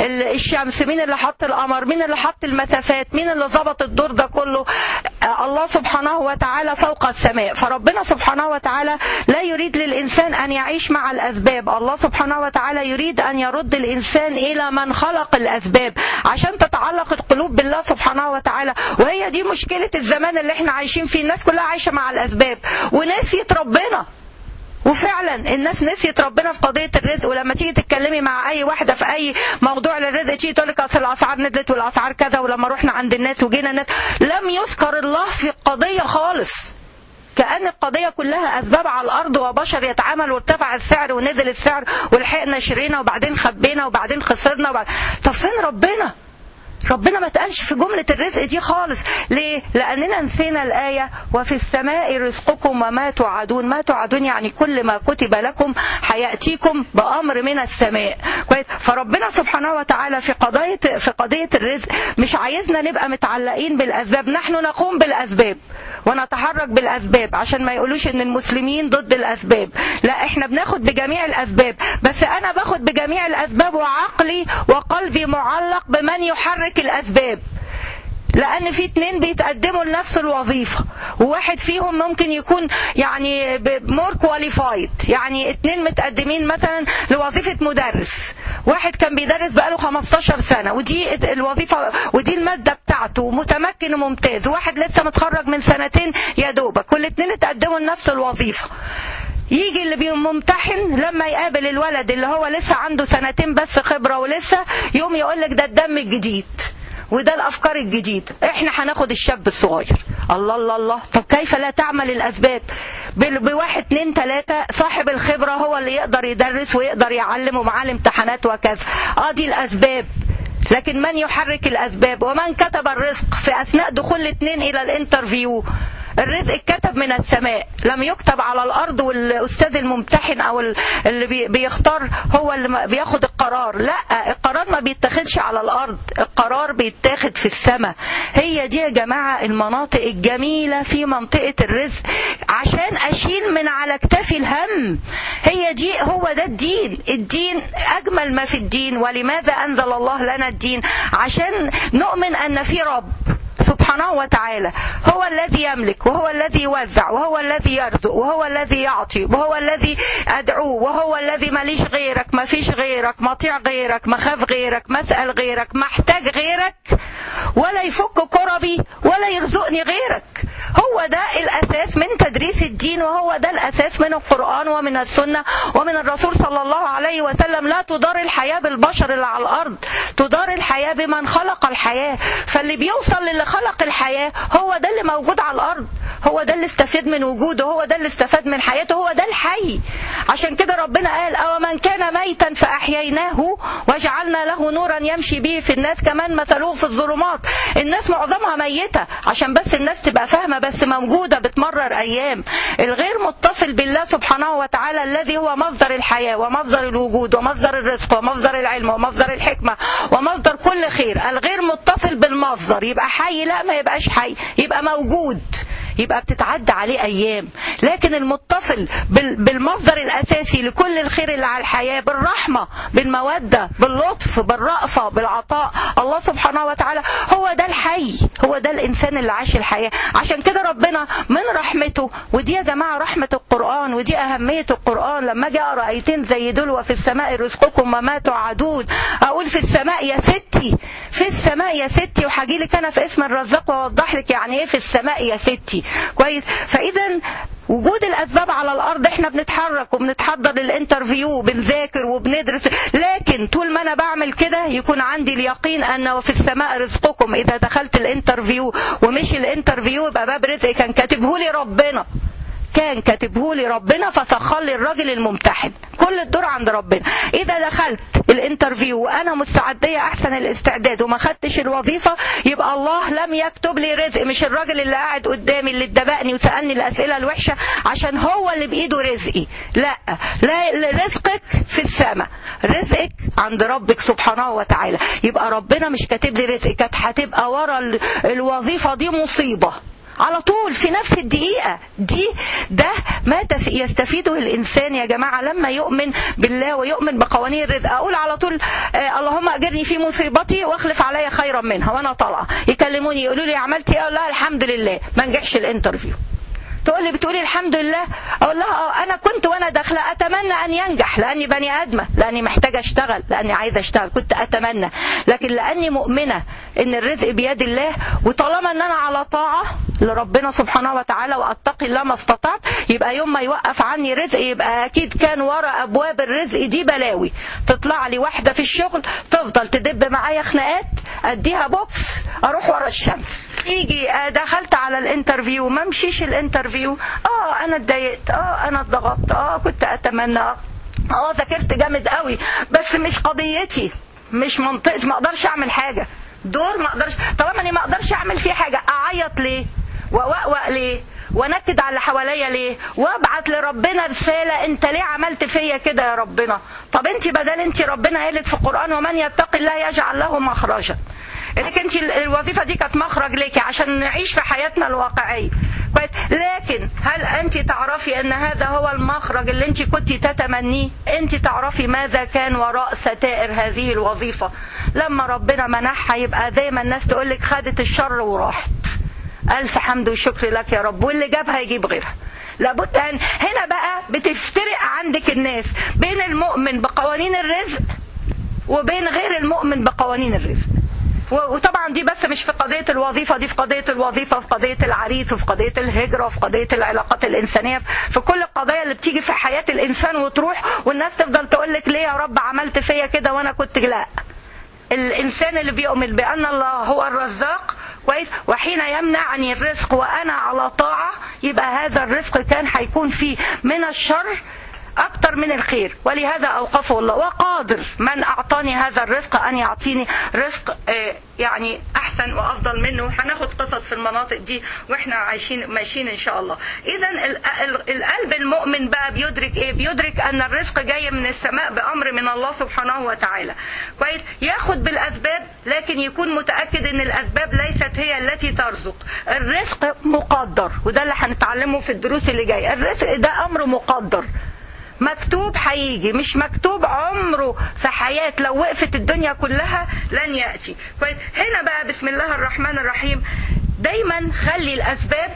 الشمس مين اللي حط القمر مين اللي حط المسافات مين اللي ظبط الدور ده كله الله سبحانه وتعالى فوق السماء فربنا سبحانه وتعالى لا يريد للانسان ان يعيش مع الاسباب الله سبحانه وتعالى يريد ان يرد الانسان الى من خلق الاسباب عشان تتعلق القلوب بالله سبحانه وتعالى وهي دي مشكله الزمان اللي احنا عايشين فيه الناس كلها عايشه مع الاسباب ونسيت ربنا وفعلا الناس نسيت ربنا في قضيه الرزق ولما تيجي تتكلمي مع اي واحده في اي موضوع للرزق تيجي تقول لك اصل الاسعار نزلت والاسعار كذا ولما رحنا عند الناس وجينا الناس لم يذكر الله في القضيه خالص كأن القضية كلها أسباب على الأرض وبشر يتعامل وارتفع السعر ونزل السعر ولحقنا شرينا وبعدين خبينا وبعدين خسرنا وبعدين طب فين ربنا؟ ربنا ما تقالش في جملة الرزق دي خالص ليه؟ لأننا نسينا الآية وفي السماء رزقكم وما توعدون ما توعدون يعني كل ما كتب لكم هيأتيكم بأمر من السماء كويس فربنا سبحانه وتعالى في قضية في قضية الرزق مش عايزنا نبقى متعلقين بالأسباب نحن نقوم بالأسباب ونتحرك بالأسباب عشان ما يقولوش إن المسلمين ضد الأسباب لا احنا بناخد بجميع الأسباب بس أنا باخد بجميع الأسباب وعقلي وقلبي معلق بمن يحرك الأسباب لان في اتنين بيتقدموا لنفس الوظيفه وواحد فيهم ممكن يكون يعني مور كواليفايد يعني اتنين متقدمين مثلا لوظيفه مدرس واحد كان بيدرس بقاله 15 سنه ودي الوظيفه ودي الماده بتاعته متمكن وممتاز وواحد لسه متخرج من سنتين يا دوبك والاتنين اتقدموا لنفس الوظيفه يجي اللي بيمتحن لما يقابل الولد اللي هو لسه عنده سنتين بس خبره ولسه يوم يقول لك ده الدم الجديد وده الافكار الجديده احنا هناخد الشاب الصغير الله الله الله طب كيف لا تعمل الاسباب بواحد اتنين تلاته صاحب الخبره هو اللي يقدر يدرس ويقدر يعلم ومعاه الامتحانات وكذا اه دي الاسباب لكن من يحرك الاسباب ومن كتب الرزق في اثناء دخول الاثنين الى الانترفيو الرزق اتكتب من السماء لم يكتب على الارض والاستاذ الممتحن او اللي بيختار هو اللي بياخد القرار لا القرار ما بيتاخدش على الارض القرار بيتاخد في السماء هي دي يا جماعه المناطق الجميله في منطقه الرزق عشان اشيل من على كتافي الهم هي دي هو ده الدين الدين اجمل ما في الدين ولماذا انزل الله لنا الدين عشان نؤمن ان في رب سبحانه وتعالى هو الذي يملك وهو الذي يوزع وهو الذي يرزق وهو الذي يعطي وهو الذي أدعوه وهو الذي ماليش غيرك ما فيش غيرك مطيع غيرك مخاف غيرك مسأل غيرك محتاج غيرك ولا يفك كربي ولا يرزقني غيرك هو ده الاساس من تدريس الدين وهو ده الاساس من القران ومن السنه ومن الرسول صلى الله عليه وسلم لا تدار الحياه بالبشر اللي على الارض تدار الحياه بمن خلق الحياه فاللي بيوصل للي خلق الحياه هو ده اللي موجود على الارض هو ده اللي استفاد من وجوده هو ده اللي استفاد من حياته هو ده الحي عشان كده ربنا قال او من كان ميتا فاحييناه وجعلنا له نورا يمشي به في الناس كمان مثلوه في الظلمات الناس معظمها ميته عشان بس الناس تبقى فاهمه بس موجوده بتمرر ايام الغير متصل بالله سبحانه وتعالى الذي هو مصدر الحياه ومصدر الوجود ومصدر الرزق ومصدر العلم ومصدر الحكمه ومصدر كل خير الغير متصل بالمصدر يبقى حي لا ما يبقاش حي يبقى موجود يبقى بتتعدى عليه ايام لكن المتصل بالمصدر الاساسي لكل الخير اللي على الحياه بالرحمه بالموده باللطف بالرأفه بالعطاء الله سبحانه وتعالى هو ده الحي هو ده الانسان اللي عاش الحياه عشان كده ربنا من رحمته ودي يا جماعه رحمه القران ودي اهميه القران لما اجي اقرا ايتين زي دول وفي السماء رزقكم وما توعدون اقول في السماء يا ستي في السماء يا ستي وهاجي لك انا في اسم الرزاق واوضح لك يعني ايه في السماء يا ستي كويس فاذا وجود الاسباب على الارض احنا بنتحرك وبنتحضر للانترفيو وبنذاكر وبندرس لكن طول ما انا بعمل كده يكون عندي اليقين ان وفي السماء رزقكم اذا دخلت الانترفيو ومشي الانترفيو يبقى باب رزق كان كاتبه لي ربنا كان كاتبه لي ربنا فسخر لي الراجل الممتحن كل الدور عند ربنا اذا دخلت الانترفيو وانا مستعديه احسن الاستعداد وما خدتش الوظيفه يبقى الله لم يكتب لي رزق مش الراجل اللي قاعد قدامي اللي اتدبقني وسالني الاسئله الوحشه عشان هو اللي بايده رزقي لا لا رزقك في السماء رزقك عند ربك سبحانه وتعالى يبقى ربنا مش كاتب لي رزق كانت هتبقى ورا الوظيفه دي مصيبه على طول في نفس الدقيقة دي ده ما يستفيده الإنسان يا جماعة لما يؤمن بالله ويؤمن بقوانين الرزق أقول على طول آه اللهم أجرني في مصيبتي واخلف عليا خيرا منها وأنا طالعة يكلموني يقولوا لي عملتي إيه؟ لا الحمد لله ما نجحش الانترفيو تقول لي بتقولي الحمد لله اقول لها اه انا كنت وانا داخله اتمنى ان ينجح لاني بني ادمه لاني محتاجه اشتغل لاني عايزه اشتغل كنت اتمنى لكن لاني مؤمنه ان الرزق بيد الله وطالما ان انا على طاعه لربنا سبحانه وتعالى واتقي الله ما استطعت يبقى يوم ما يوقف عني رزق يبقى اكيد كان ورا ابواب الرزق دي بلاوي تطلع لي واحده في الشغل تفضل تدب معايا خناقات اديها بوكس اروح ورا الشمس يجي دخلت على الانترفيو ما مشيش الانترفيو اه انا اتضايقت اه انا اتضغطت اه كنت اتمنى اه ذاكرت جامد قوي بس مش قضيتي مش منطقتي ما اقدرش اعمل حاجه دور ما اقدرش طالما اني ما اقدرش اعمل فيه حاجه اعيط ليه واوقوق ليه وانكد على اللي حواليا ليه وابعت لربنا رساله انت ليه عملت فيا كده يا ربنا طب انت بدل انت ربنا قالت في القران ومن يتق الله يجعل له مخرجا انك انت الوظيفه دي كانت مخرج ليكي عشان نعيش في حياتنا الواقعيه كويس لكن هل انت تعرفي ان هذا هو المخرج اللي انت كنت تتمنيه انت تعرفي ماذا كان وراء ستائر هذه الوظيفه لما ربنا منحها يبقى دايما الناس تقول لك خدت الشر وراحت الف حمد وشكر لك يا رب واللي جابها يجيب غيرها لابد أن هنا بقى بتفترق عندك الناس بين المؤمن بقوانين الرزق وبين غير المؤمن بقوانين الرزق وطبعا دي بس مش في قضيه الوظيفه دي في قضيه الوظيفه وفي قضيه العريس وفي قضيه الهجره وفي قضيه العلاقات الانسانيه في كل القضايا اللي بتيجي في حياه الانسان وتروح والناس تفضل تقول لك ليه يا رب عملت فيا كده وانا كنت لا الانسان اللي بيؤمن بان الله هو الرزاق كويس وحين يمنعني الرزق وانا على طاعه يبقى هذا الرزق كان هيكون فيه من الشر أكثر من الخير ولهذا أوقفه الله وقادر من أعطاني هذا الرزق أن يعطيني رزق يعني أحسن وأفضل منه هناخد قصص في المناطق دي وإحنا عايشين ماشيين إن شاء الله إذا القلب المؤمن بقى بيدرك إيه بيدرك أن الرزق جاي من السماء بأمر من الله سبحانه وتعالى كويس ياخد بالأسباب لكن يكون متأكد أن الأسباب ليست هي التي ترزق الرزق مقدر وده اللي هنتعلمه في الدروس اللي جايه الرزق ده أمر مقدر مكتوب هيجي مش مكتوب عمره في حياة لو وقفت الدنيا كلها لن يأتي كويس هنا بقى بسم الله الرحمن الرحيم دايما خلي الأسباب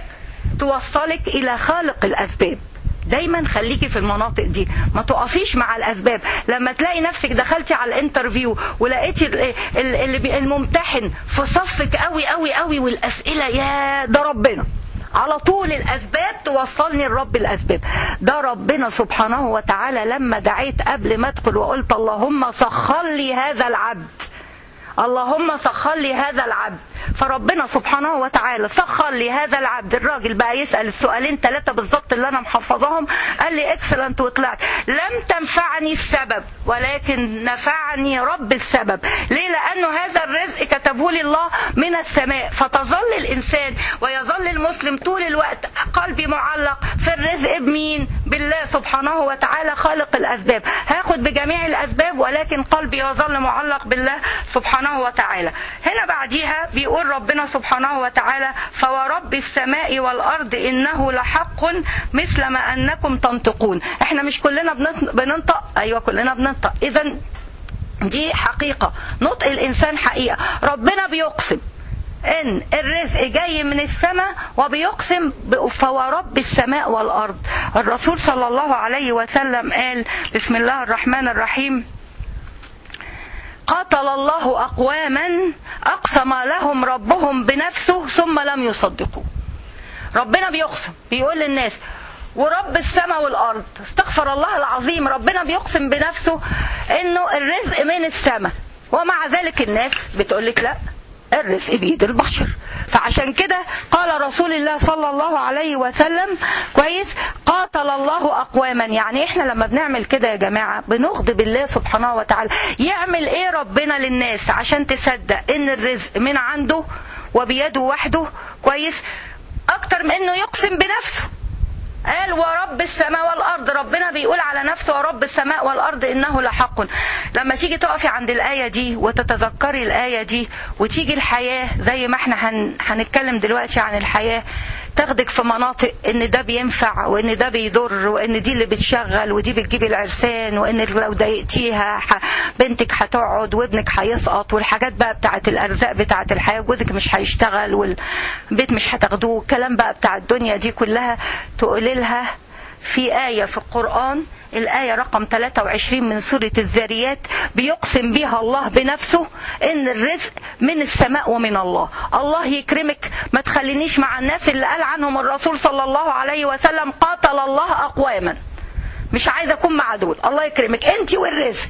توصلك إلى خالق الأسباب دايما خليكي في المناطق دي ما تقفيش مع الاسباب لما تلاقي نفسك دخلتي على الانترفيو ولقيتي اللي الممتحن في صفك قوي قوي قوي والاسئله يا ده ربنا على طول الاسباب توصلني لرب الاسباب ده ربنا سبحانه وتعالى لما دعيت قبل ما ادخل وقلت اللهم سخر لي هذا العبد اللهم سخر لي هذا العبد فربنا سبحانه وتعالى سخر لي هذا العبد الراجل بقى يسأل السؤالين ثلاثة بالظبط اللي أنا محفظاهم قال لي اكسلنت وطلعت لم تنفعني السبب ولكن نفعني رب السبب ليه لأنه هذا الرزق كتبه لي الله من السماء فتظل الإنسان ويظل المسلم طول الوقت قلبي معلق في الرزق بمين بالله سبحانه وتعالى خالق الأسباب هاخد بجميع الأسباب ولكن قلبي يظل معلق بالله سبحانه وتعالى هنا بعديها بيقول ربنا سبحانه وتعالى فورب السماء والأرض إنه لحق مثل ما أنكم تنطقون احنا مش كلنا بننطق أيوة كلنا بننطق إذا دي حقيقة نطق الإنسان حقيقة ربنا بيقسم ان الرزق جاي من السماء وبيقسم فورب السماء والارض الرسول صلى الله عليه وسلم قال بسم الله الرحمن الرحيم قاتل الله اقواما اقسم لهم ربهم بنفسه ثم لم يصدقوا ربنا بيقسم بيقول للناس ورب السماء والارض استغفر الله العظيم ربنا بيقسم بنفسه انه الرزق من السماء ومع ذلك الناس بتقول لك لا الرزق بيد البشر فعشان كده قال رسول الله صلى الله عليه وسلم كويس قاتل الله اقواما يعني احنا لما بنعمل كده يا جماعه بنغضب الله سبحانه وتعالى يعمل ايه ربنا للناس عشان تصدق ان الرزق من عنده وبيده وحده كويس اكتر من انه يقسم بنفسه قال ورب السماء والارض ربنا بيقول على نفسه ورب السماء والارض انه لحق لما تيجي تقفي عند الايه دي وتتذكري الايه دي وتيجي الحياه زي ما احنا هن... هنتكلم دلوقتي عن الحياه تاخدك في مناطق ان ده بينفع وان ده بيضر وان دي اللي بتشغل ودي بتجيب العرسان وان لو ضايقتيها ح... بنتك هتقعد وابنك هيسقط والحاجات بقى بتاعت الارزاق بتاعت الحياه جوزك مش هيشتغل والبيت مش هتاخدوه الكلام بقى بتاع الدنيا دي كلها تقولي لها في آية في القرآن الآية رقم 23 من سورة الذاريات بيقسم بها الله بنفسه إن الرزق من السماء ومن الله الله يكرمك ما تخلينيش مع الناس اللي قال عنهم الرسول صلى الله عليه وسلم قاتل الله أقواما مش عايزة أكون مع دول الله يكرمك أنت والرزق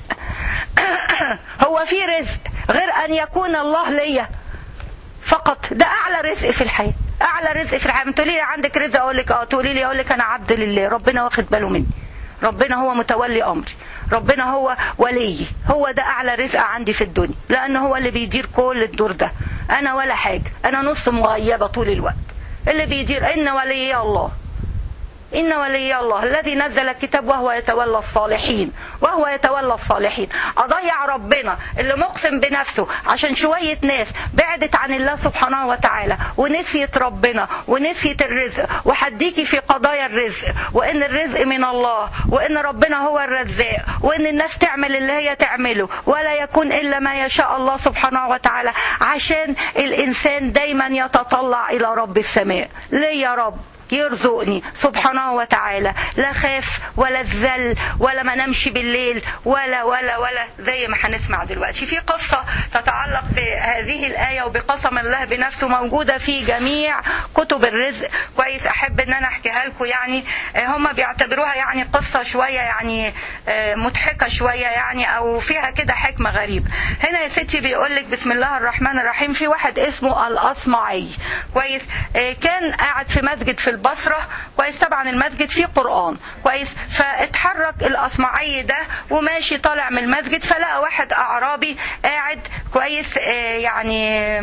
هو في رزق غير أن يكون الله ليا فقط ده أعلى رزق في الحياة اعلى رزق في الحياه تقولي لي عندك رزق اقول لك اه تقولي لي اقول لك انا عبد لله ربنا واخد باله مني ربنا هو متولي امري ربنا هو ولي هو ده اعلى رزق عندي في الدنيا لان هو اللي بيدير كل الدور ده انا ولا حاجه انا نص مغيبه طول الوقت اللي بيدير ان ولي الله إن ولي الله الذي نزل الكتاب وهو يتولى الصالحين وهو يتولى الصالحين أضيع ربنا اللي مقسم بنفسه عشان شوية ناس بعدت عن الله سبحانه وتعالى ونسيت ربنا ونسيت الرزق وحديكي في قضايا الرزق وإن الرزق من الله وإن ربنا هو الرزاق وإن الناس تعمل اللي هي تعمله ولا يكون إلا ما يشاء الله سبحانه وتعالى عشان الإنسان دايما يتطلع إلى رب السماء ليه يا رب يرزقني سبحانه وتعالى لا خاف ولا الذل ولا ما نمشي بالليل ولا ولا ولا زي ما هنسمع دلوقتي في قصة تتعلق بهذه الآية وبقسم الله بنفسه موجودة في جميع كتب الرزق كويس أحب إن أنا أحكيها لكم يعني هم بيعتبروها يعني قصة شوية يعني مضحكة شوية يعني أو فيها كده حكمة غريبة هنا يا ستي بيقول لك بسم الله الرحمن الرحيم في واحد اسمه الأصمعي كويس كان قاعد في مسجد في البصرة كويس طبعا المسجد فيه قرآن كويس فاتحرك الأصمعي ده وماشي طالع من المسجد فلقى واحد أعرابي قاعد كويس يعني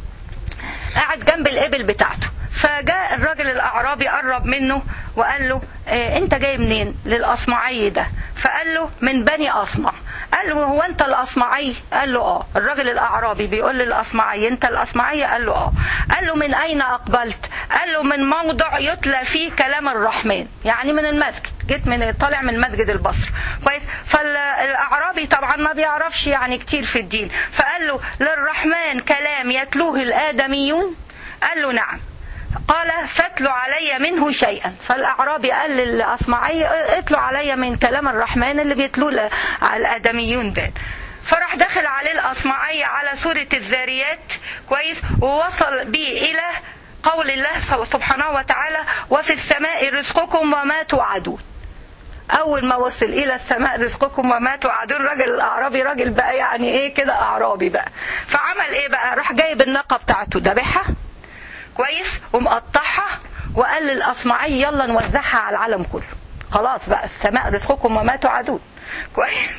قاعد جنب الإبل بتاعته فجاء الراجل الأعرابي قرب منه وقال له إيه انت جاي منين للأصمعي ده فقال له من بني أصمع قال له هو انت الأصمعي قال له اه الراجل الأعرابي بيقول للأصمعي انت الأصمعي قال له اه قال له من أين أقبلت قال له من موضع يتلى فيه كلام الرحمن يعني من المسجد جيت من طالع من مسجد البصر كويس فالاعرابي طبعا ما بيعرفش يعني كتير في الدين فقال له للرحمن كلام يتلوه الادميون قال له نعم قال فاتلوا علي منه شيئا فالاعرابي قال للاصمعي اتلوا علي من كلام الرحمن اللي بيتلوه الادميون ده فراح دخل عليه الاصمعي على سوره الذاريات كويس ووصل بيه الى قول الله سبحانه وتعالى وفي السماء رزقكم وما توعدون اول ما وصل الى السماء رزقكم وما توعدون راجل الاعرابي راجل بقى يعني ايه كده اعرابي بقى فعمل ايه بقى راح جايب الناقه بتاعته ذبحها كويس ومقطعها وقال للاصمعي يلا نوزعها على العالم كله خلاص بقى السماء رزقكم وما توعدون كويس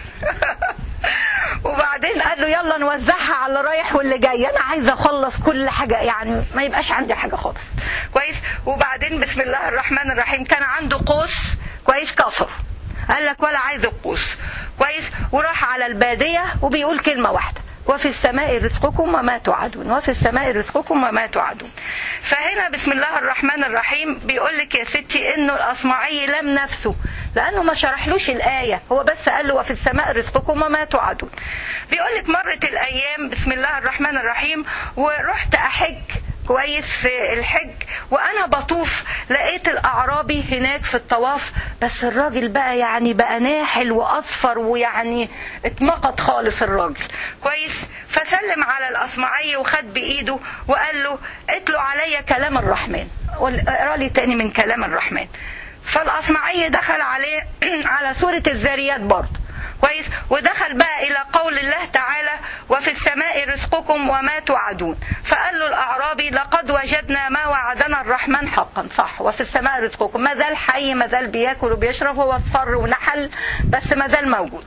وبعدين قال له يلا نوزعها على اللي رايح واللي جاي انا عايزه اخلص كل حاجه يعني ما يبقاش عندي حاجه خالص كويس وبعدين بسم الله الرحمن الرحيم كان عنده قوس كويس كسر قال لك ولا عايز القوس كويس وراح على الباديه وبيقول كلمه واحده وفي السماء رزقكم وما توعدون وفي السماء رزقكم وما توعدون فهنا بسم الله الرحمن الرحيم بيقول لك يا ستي انه الاصمعي لم نفسه لانه ما شرحلوش الايه هو بس قال له وفي السماء رزقكم وما توعدون بيقول لك مرت الايام بسم الله الرحمن الرحيم ورحت احج كويس في الحج وانا بطوف لقيت الاعرابي هناك في الطواف بس الراجل بقى يعني بقى ناحل واصفر ويعني اتمقت خالص الراجل كويس فسلم على الاصمعي وخد بايده وقال له اتلو عليا كلام الرحمن اقرا لي تاني من كلام الرحمن فالاصمعي دخل عليه على سوره الذاريات برضه كويس ودخل بقى الى قول الله تعالى وفي السماء رزقكم وما توعدون فقال له الاعرابي لقد وجدنا ما وعدنا الرحمن حقا صح وفي السماء رزقكم ما زال حي ما زال بياكل وبيشرب هو اصفر ونحل بس ما زال موجود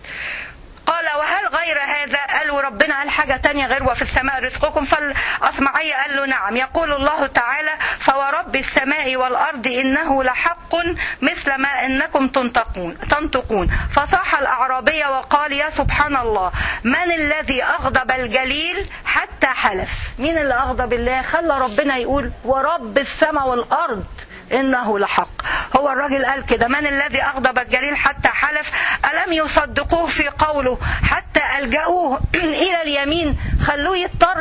قال وهل غير هذا قالوا ربنا قال حاجة تانية غير وفي السماء رزقكم فالأصمعي قال له نعم يقول الله تعالى فورب السماء والأرض إنه لحق مثل ما إنكم تنطقون تنطقون فصاح الأعرابي وقال يا سبحان الله من الذي أغضب الجليل حتى حلف مين اللي أغضب الله خلى ربنا يقول ورب السماء والأرض إنه لحق هو الراجل قال كده من الذي أغضب الجليل حتى حلف ألم يصدقوه في قوله حتى ألجأوه إلى اليمين خلوه يضطر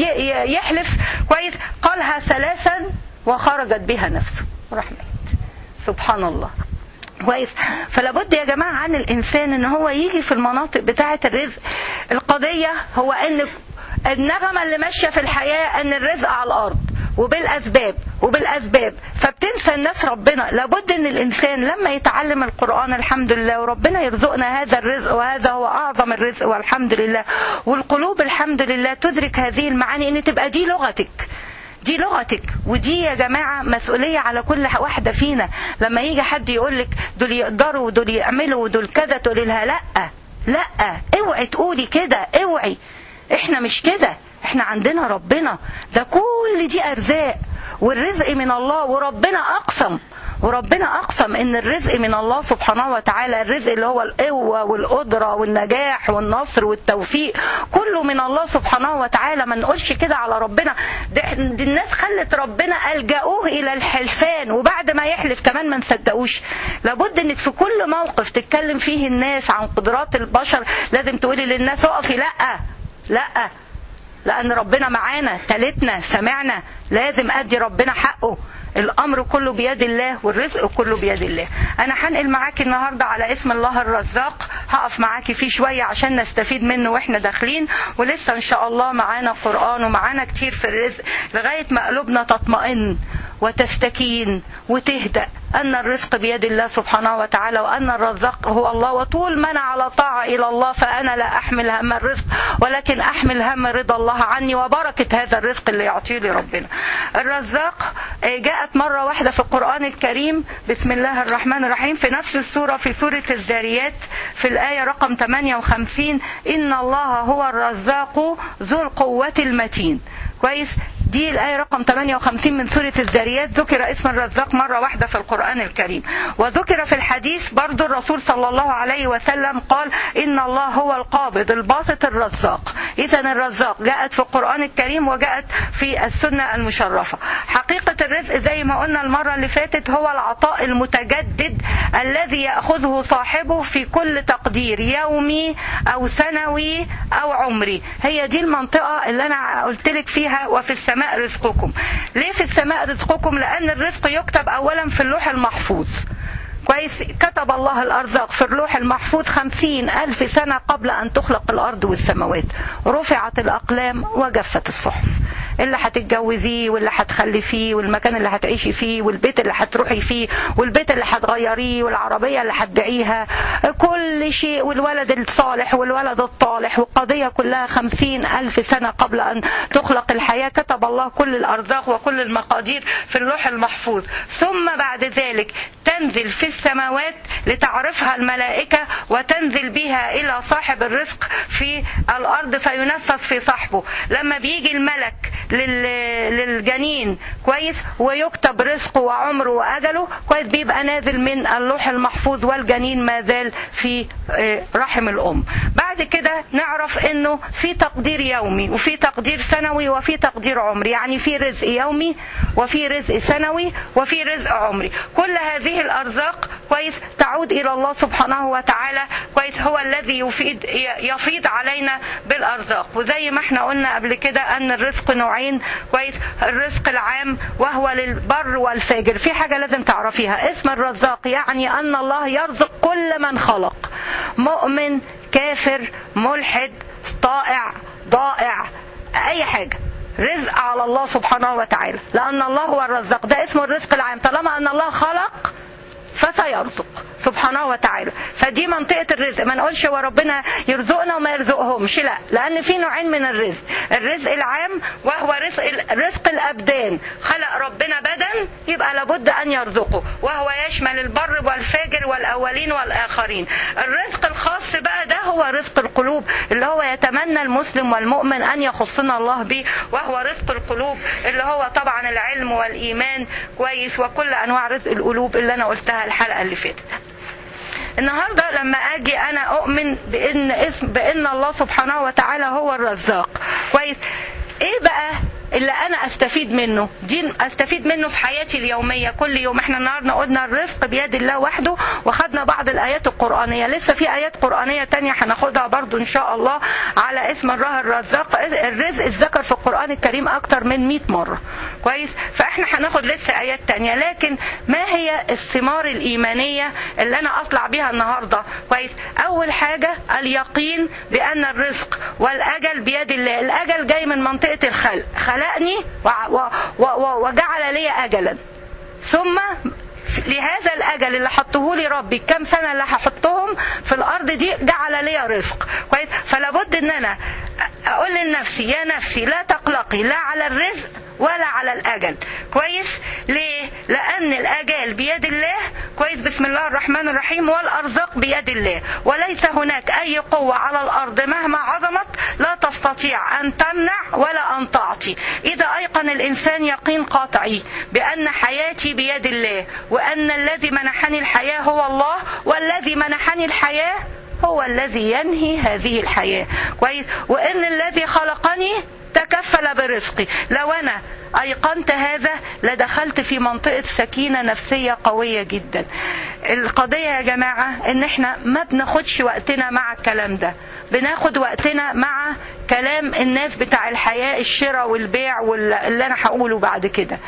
يحلف كويس قالها ثلاثا وخرجت بها نفسه رحمة سبحان الله كويس فلابد يا جماعة عن الإنسان إن هو يجي في المناطق بتاعة الرزق القضية هو إن النغمة اللي ماشية في الحياة إن الرزق على الأرض وبالاسباب وبالاسباب فبتنسى الناس ربنا لابد ان الانسان لما يتعلم القران الحمد لله وربنا يرزقنا هذا الرزق وهذا هو اعظم الرزق والحمد لله والقلوب الحمد لله تدرك هذه المعاني ان تبقى دي لغتك دي لغتك ودي يا جماعة مسؤولية على كل واحدة فينا لما يجي حد يقول لك دول يقدروا ودول يعملوا ودول كذا تقولي لها لا لا اوعي تقولي كده اوعي احنا مش كده احنا عندنا ربنا ده كل دي ارزاق والرزق من الله وربنا اقسم وربنا اقسم ان الرزق من الله سبحانه وتعالى الرزق اللي هو القوه والقدره والنجاح والنصر والتوفيق كله من الله سبحانه وتعالى ما نقولش كده على ربنا دي الناس خلت ربنا الجأوه الى الحلفان وبعد ما يحلف كمان ما نصدقوش لابد انك في كل موقف تتكلم فيه الناس عن قدرات البشر لازم تقولي للناس اقفي لا لا لأن ربنا معانا تالتنا سمعنا لازم أدي ربنا حقه الأمر كله بيد الله والرزق كله بيد الله أنا هنقل معاكي النهاردة على اسم الله الرزاق هقف معاكي فيه شوية عشان نستفيد منه وإحنا داخلين ولسه إن شاء الله معانا قرآن ومعانا كتير في الرزق لغاية ما قلوبنا تطمئن وتستكين وتهدأ أن الرزق بيد الله سبحانه وتعالى وأن الرزاق هو الله وطول ما أنا على طاعة إلى الله فأنا لا أحمل هم الرزق ولكن أحمل هم رضا الله عني وبركة هذا الرزق اللي يعطيه لي ربنا الرزاق جاءت مرة واحدة في القرآن الكريم بسم الله الرحمن الرحيم في نفس السورة في سورة الذاريات في الآية رقم 58 إن الله هو الرزاق ذو القوة المتين كويس دي الآية رقم 58 من سورة الذاريات ذكر اسم الرزاق مرة واحدة في القرآن الكريم وذكر في الحديث برضو الرسول صلى الله عليه وسلم قال إن الله هو القابض الباسط الرزاق إذا الرزاق جاءت في القرآن الكريم وجاءت في السنة المشرفة حقيقة الرزق زي ما قلنا المرة اللي فاتت هو العطاء المتجدد الذي يأخذه صاحبه في كل تقدير يومي أو سنوي أو عمري هي دي المنطقة اللي أنا قلت لك فيها وفي السماء السماء رزقكم ليه في السماء رزقكم لأن الرزق يكتب أولا في اللوح المحفوظ كويس كتب الله الأرزاق في اللوح المحفوظ خمسين ألف سنة قبل أن تخلق الأرض والسماوات رفعت الأقلام وجفت الصحف اللي هتتجوزيه واللي هتخلفيه والمكان اللي هتعيشي فيه والبيت اللي هتروحي فيه والبيت اللي هتغيريه والعربيه اللي هتبيعيها كل شيء والولد الصالح والولد الطالح والقضيه كلها خمسين الف سنه قبل ان تخلق الحياه كتب الله كل الارزاق وكل المقادير في اللوح المحفوظ ثم بعد ذلك تنزل في السماوات لتعرفها الملائكة وتنزل بها إلى صاحب الرزق في الأرض فينفذ في صاحبه لما بيجي الملك لل- للجنين كويس ويكتب رزقه وعمره وأجله كويس بيبقى نازل من اللوح المحفوظ والجنين ما زال في آه، رحم الأم بعد كده نعرف انه في تقدير يومي وفي تقدير سنوي وفي تقدير عمري يعني في رزق يومي وفي رزق سنوي وفي رزق عمري كل هذه الارزاق كويس تعود الى الله سبحانه وتعالى كويس هو الذي يفيد يفيض علينا بالارزاق وزي ما احنا قلنا قبل كده ان الرزق نوعين كويس الرزق العام وهو للبر والفاجر في حاجه لازم تعرفيها اسم الرزاق يعني ان الله يرزق كل من خلق مؤمن كافر ملحد طائع ضائع اي حاجه رزق على الله سبحانه وتعالى لان الله هو الرزاق ده اسمه الرزق العام طالما ان الله خلق فسيرزق سبحانه وتعالى فدي منطقة الرزق ما نقولش هو ربنا يرزقنا وما يرزقهمش لا لأن في نوعين من الرزق الرزق العام وهو رزق رزق الأبدان خلق ربنا بدن يبقى لابد أن يرزقه وهو يشمل البر والفاجر والأولين والآخرين الرزق الخاص بقى ده هو رزق القلوب اللي هو يتمنى المسلم والمؤمن أن يخصنا الله به وهو رزق القلوب اللي هو طبعا العلم والإيمان كويس وكل أنواع رزق القلوب اللي أنا قلتها الحلقة اللي فاتت النهارده لما اجي انا اؤمن بان اسم بان الله سبحانه وتعالى هو الرزاق كويس ايه بقى اللي انا استفيد منه دي استفيد منه في حياتي اليوميه كل يوم احنا النهارده قلنا الرزق بيد الله وحده وخدنا بعض الايات القرانيه لسه في ايات قرانيه تانية هناخدها برضو ان شاء الله على اسم الله الرزاق الرزق اتذكر في القران الكريم اكتر من 100 مره كويس فاحنا هناخد لسه ايات تانية لكن ما هي الثمار الايمانيه اللي انا اطلع بيها النهارده كويس اول حاجه اليقين بان الرزق والاجل بيد الله الاجل جاي من منطقه الخلق خلقني وجعل لي اجلا ثم لهذا الاجل اللي حطه لي ربي كم سنه اللي هحطهم في الارض دي جعل لي رزق كويس فلا بد ان انا اقول لنفسي يا نفسي لا تقلقي لا على الرزق ولا على الاجل كويس ليه لان الاجال بيد الله كويس بسم الله الرحمن الرحيم والارزاق بيد الله وليس هناك اي قوه على الارض مهما عظمت لا تستطيع ان تمنع ولا ان تعطي اذا ايقن الانسان يقين قاطعي بان حياتي بيد الله وان الذي منحني الحياه هو الله والذي منحني الحياه هو الذي ينهي هذه الحياه كويس وان الذي خلقني تكفل برزقي لو انا ايقنت هذا لدخلت في منطقه سكينه نفسيه قويه جدا القضيه يا جماعه ان احنا ما بناخدش وقتنا مع الكلام ده بناخد وقتنا مع كلام الناس بتاع الحياه الشراء والبيع واللي انا هقوله بعد كده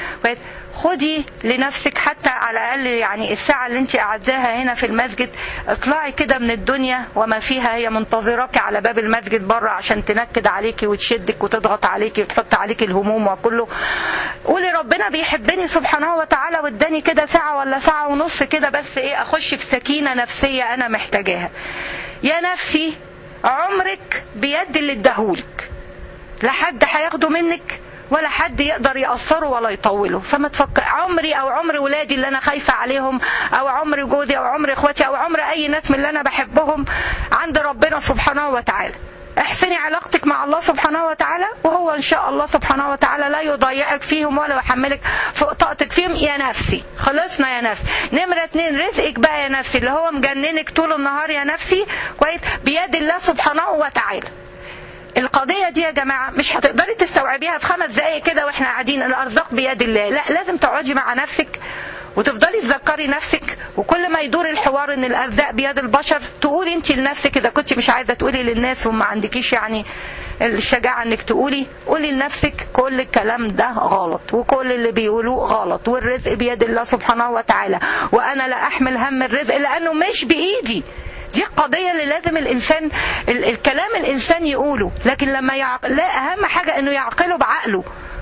خدي لنفسك حتى على الاقل يعني الساعه اللي انت قعداها هنا في المسجد اطلعي كده من الدنيا وما فيها هي منتظراك على باب المسجد بره عشان تنكد عليكي وتشدك وتضغط عليكي وتحط عليكي الهموم وكله قولي ربنا بيحبني سبحانه وتعالى واداني كده ساعه ولا ساعه ونص كده بس ايه اخش في سكينه نفسيه انا محتاجاها يا نفسي عمرك بيد اللي اداهولك لا حد هياخده منك ولا حد يقدر يقصره ولا يطوله فما تفكر عمري او عمر ولادي اللي انا خايفه عليهم او عمر جوزي او عمر اخواتي او عمر اي ناس من اللي انا بحبهم عند ربنا سبحانه وتعالى احسني علاقتك مع الله سبحانه وتعالى وهو ان شاء الله سبحانه وتعالى لا يضيعك فيهم ولا يحملك فوق طاقتك فيهم يا نفسي خلصنا يا نفسي نمرة اتنين رزقك بقى يا نفسي اللي هو مجننك طول النهار يا نفسي كويس بيد الله سبحانه وتعالى القضية دي يا جماعة مش هتقدري تستوعبيها في خمس دقايق كده واحنا قاعدين الأرزاق بيد الله لا لازم تقعدي مع نفسك وتفضلي تذكري نفسك وكل ما يدور الحوار ان الارزاق بيد البشر تقولي انت لنفسك اذا كنت مش عايزه تقولي للناس وما عندكيش يعني الشجاعة انك تقولي قولي لنفسك كل الكلام ده غلط وكل اللي بيقولوه غلط والرزق بيد الله سبحانه وتعالى وانا لا احمل هم الرزق لانه مش بايدي دي القضية اللي لازم الإنسان ال- الكلام الإنسان يقوله لكن لما يعق... لا أهم حاجة إنه يعقله بعقله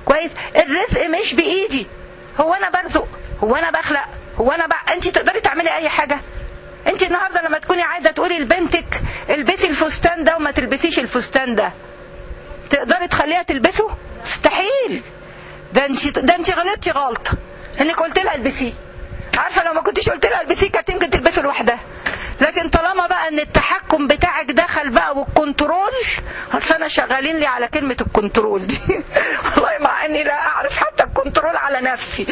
كويس الرزق مش بايدي هو انا برزق هو انا بخلق هو انا بع... انت تقدري تعملي اي حاجه انت النهارده لما تكوني عايزه تقولي لبنتك البسي الفستان ده وما تلبسيش الفستان ده تقدري تخليها تلبسه مستحيل ده انت ده انت غلطتي غلطه انك قلت لها البسيه عارفه لو ما كنتش قلت لها البسيه كانت يمكن تلبسه لوحدها لكن طالما بقى ان التحكم بتاعك دخل بقى والكنترول اصل انا شغالين لي على كلمه الكنترول دي والله مع اني لا اعرف حتى الكنترول على نفسي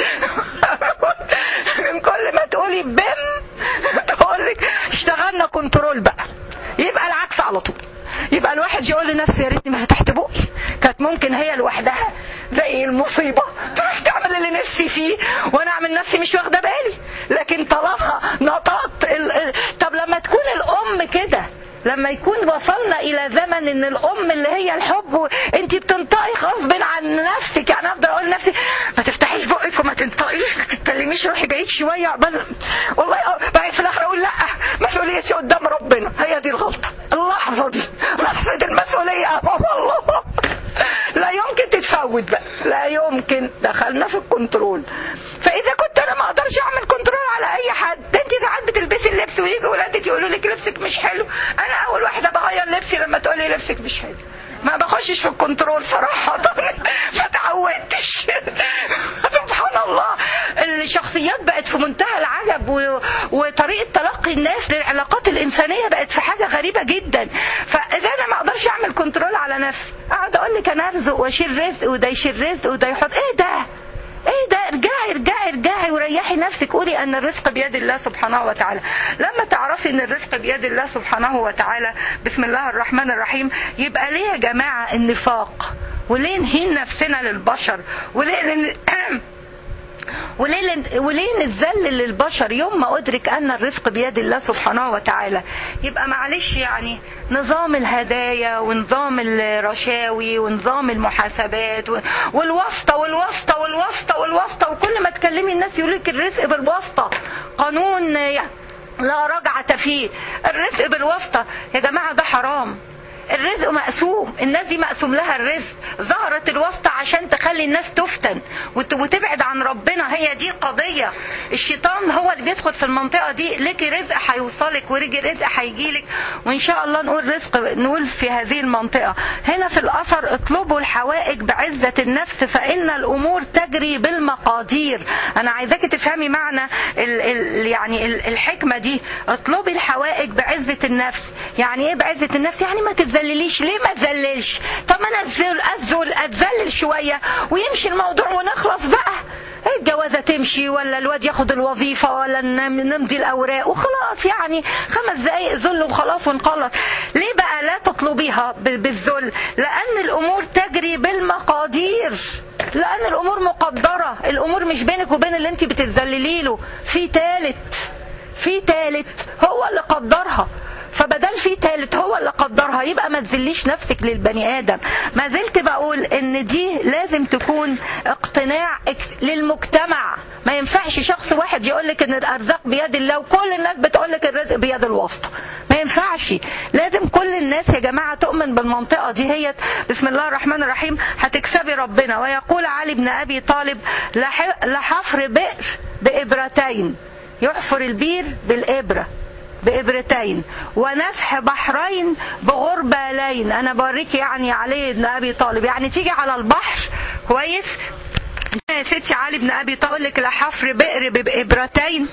من كل ما تقولي بم تقول لك اشتغلنا كنترول بقى يبقى العكس على طول يبقى الواحد يقول لنفسه يا ريتني ما فتحت بقي كانت ممكن هي لوحدها زي المصيبه تروح تعمل اللي نفسي فيه وانا اعمل نفسي مش واخده بالي لكن طالما نطقت ال... ال... طب لما تكون الام كده لما يكون وصلنا الى زمن ان الام اللي هي الحب و... انت بتنطقي غصب عن نفسك يعني افضل اقول لنفسي ما تفتحيش بقك وما تنطقيش ما تتكلميش روحي بعيد شويه عقبال والله بعد في الاخر اقول لا مسؤوليتي قدام ربنا هي دي الغلطه اللحظه دي لحظه المسؤوليه امام الله لا يمكن تتفوت بقى لا يمكن دخلنا في الكنترول فاذا كنت انا ما اقدرش اعمل كنترول على اي حد ده انت ساعات بتلبسي اللبس ويجي ولادك يقولوا لك لبسك مش حلو انا اول واحده بغير لبسي لما تقولي لبسك مش حلو ما بخشش في الكنترول صراحه ما تعودتش سبحان الله الشخصيات بقت في منتهى العجب و... وطريقه تلقي الناس للعلاقات الانسانيه بقت في حاجه غريبه جدا فاذا انا ما اقدرش اعمل كنترول على نفسي اقعد اقول لك انا ارزق واشيل رزق وده يشيل رزق وده يحط ايه ده ايه ده ارجعي ارجعي ارجعي وريحي نفسك قولي ان الرزق بيد الله سبحانه وتعالى لما تعرفي ان الرزق بيد الله سبحانه وتعالى بسم الله الرحمن الرحيم يبقى ليه يا جماعه النفاق وليه نهين نفسنا للبشر وليه لن... وليه وليه نتذلل للبشر يوم ما ادرك ان الرزق بيد الله سبحانه وتعالى يبقى معلش يعني نظام الهدايا ونظام الرشاوي ونظام المحاسبات والواسطه والواسطه والواسطه والواسطه وكل ما تكلمي الناس يقول لك الرزق بالواسطه قانون يعني لا رجعة فيه الرزق بالواسطة يا جماعة ده حرام الرزق مقسوم الناس دي مقسوم لها الرزق ظهرت الواسطة عشان تخلي الناس تفتن وتبعد عن ربنا هي دي القضية الشيطان هو اللي بيدخل في المنطقة دي لك رزق هيوصلك ورجي رزق هيجيلك وإن شاء الله نقول رزق نقول في هذه المنطقة هنا في الأثر اطلبوا الحوائج بعزة النفس فإن الأمور تجري بالمقادير أنا عايزاك تفهمي معنى ال ال يعني ال الحكمة دي اطلبي الحوائج بعزة النفس يعني ايه بعزة النفس يعني ما تتذلليش ليه ما تذللش طب انا اتذل اتذل اتذلل شويه ويمشي الموضوع ونخلص بقى الجوازه تمشي ولا الواد ياخد الوظيفه ولا نمضي الاوراق وخلاص يعني خمس دقائق ذل وخلاص ونخلص ليه بقى لا تطلبيها بالذل لان الامور تجري بالمقادير لان الامور مقدره الامور مش بينك وبين اللي انت بتتذللي له في ثالث في ثالث هو اللي قدرها فبدل في ثالث هو اللي قدرها يبقى ما تذليش نفسك للبني ادم ما زلت بقول ان دي لازم تكون اقتناع للمجتمع ما ينفعش شخص واحد يقول لك ان الارزاق بيد الله وكل الناس بتقول لك الرزق بيد الواسطه ما ينفعش لازم كل الناس يا جماعه تؤمن بالمنطقه دي هي بسم الله الرحمن الرحيم هتكسبي ربنا ويقول علي بن ابي طالب لحفر بئر بابرتين يحفر البير بالابره بإبرتين ونسح بحرين بغربالين أنا بوريك يعني علي بن أبي طالب يعني تيجي على البحر كويس يا ستي علي بن أبي طالب لك لحفر بئر بإبرتين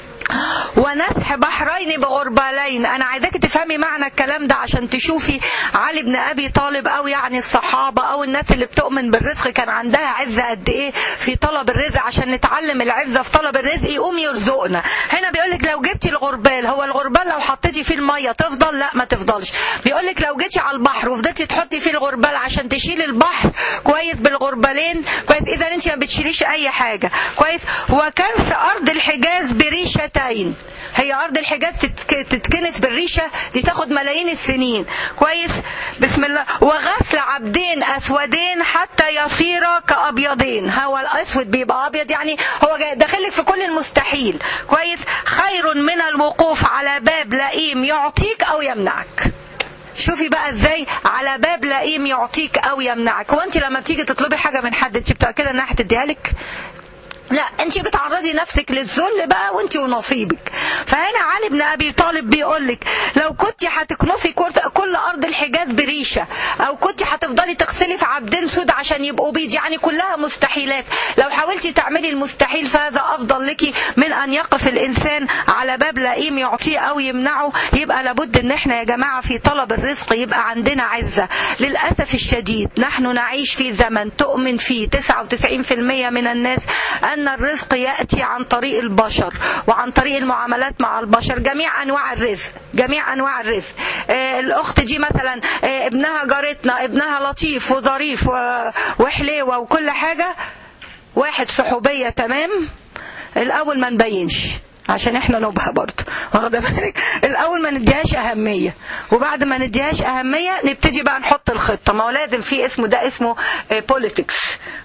ونسح بحرين بغربالين انا عايزاك تفهمي معنى الكلام ده عشان تشوفي علي بن ابي طالب او يعني الصحابه او الناس اللي بتؤمن بالرزق كان عندها عزه قد ايه في طلب الرزق عشان نتعلم العزه في طلب الرزق يقوم يرزقنا هنا بيقول لك لو جبتي الغربال هو الغربال لو حطيتي فيه الميه تفضل لا ما تفضلش بيقول لك لو جيتي على البحر وفضلتي تحطي فيه الغربال عشان تشيلي البحر كويس بالغربالين كويس اذا انت ما بتشيليش اي حاجه كويس وكنس ارض الحجاز بريشه ريشتين هي ارض الحجاز تتكنس بالريشه دي تاخد ملايين السنين كويس بسم الله وغسل عبدين اسودين حتى يصيرا كابيضين هو الاسود بيبقى ابيض يعني هو داخلك في كل المستحيل كويس خير من الوقوف على باب لئيم يعطيك او يمنعك شوفي بقى ازاي على باب لئيم يعطيك او يمنعك هو انت لما بتيجي تطلبي حاجه من حد انت متاكده انها هتديها لك لا انت بتعرضي نفسك للذل بقى وانت ونصيبك فهنا علي بن ابي طالب بيقول لك لو كنت هتكنسي كل ارض الحجاز بريشه او كنت هتفضلي تغسلي في عبدين سود عشان يبقوا بيض يعني كلها مستحيلات لو حاولتي تعملي المستحيل فهذا افضل لك من ان يقف الانسان على باب لئيم يعطيه او يمنعه يبقى لابد ان احنا يا جماعه في طلب الرزق يبقى عندنا عزه للاسف الشديد نحن نعيش في زمن تؤمن فيه 99% من الناس أن الرزق يأتي عن طريق البشر وعن طريق المعاملات مع البشر جميع أنواع الرزق جميع أنواع الرزق آه الأخت دي مثلا آه ابنها جارتنا ابنها لطيف وظريف وحليوة وكل حاجة واحد صحوبية تمام الأول ما نبينش عشان احنا نبهى برضه واخده بالك الاول ما نديهاش اهميه وبعد ما نديهاش اهميه نبتدي بقى نحط الخطه ما هو لازم في اسمه ده اسمه بوليتكس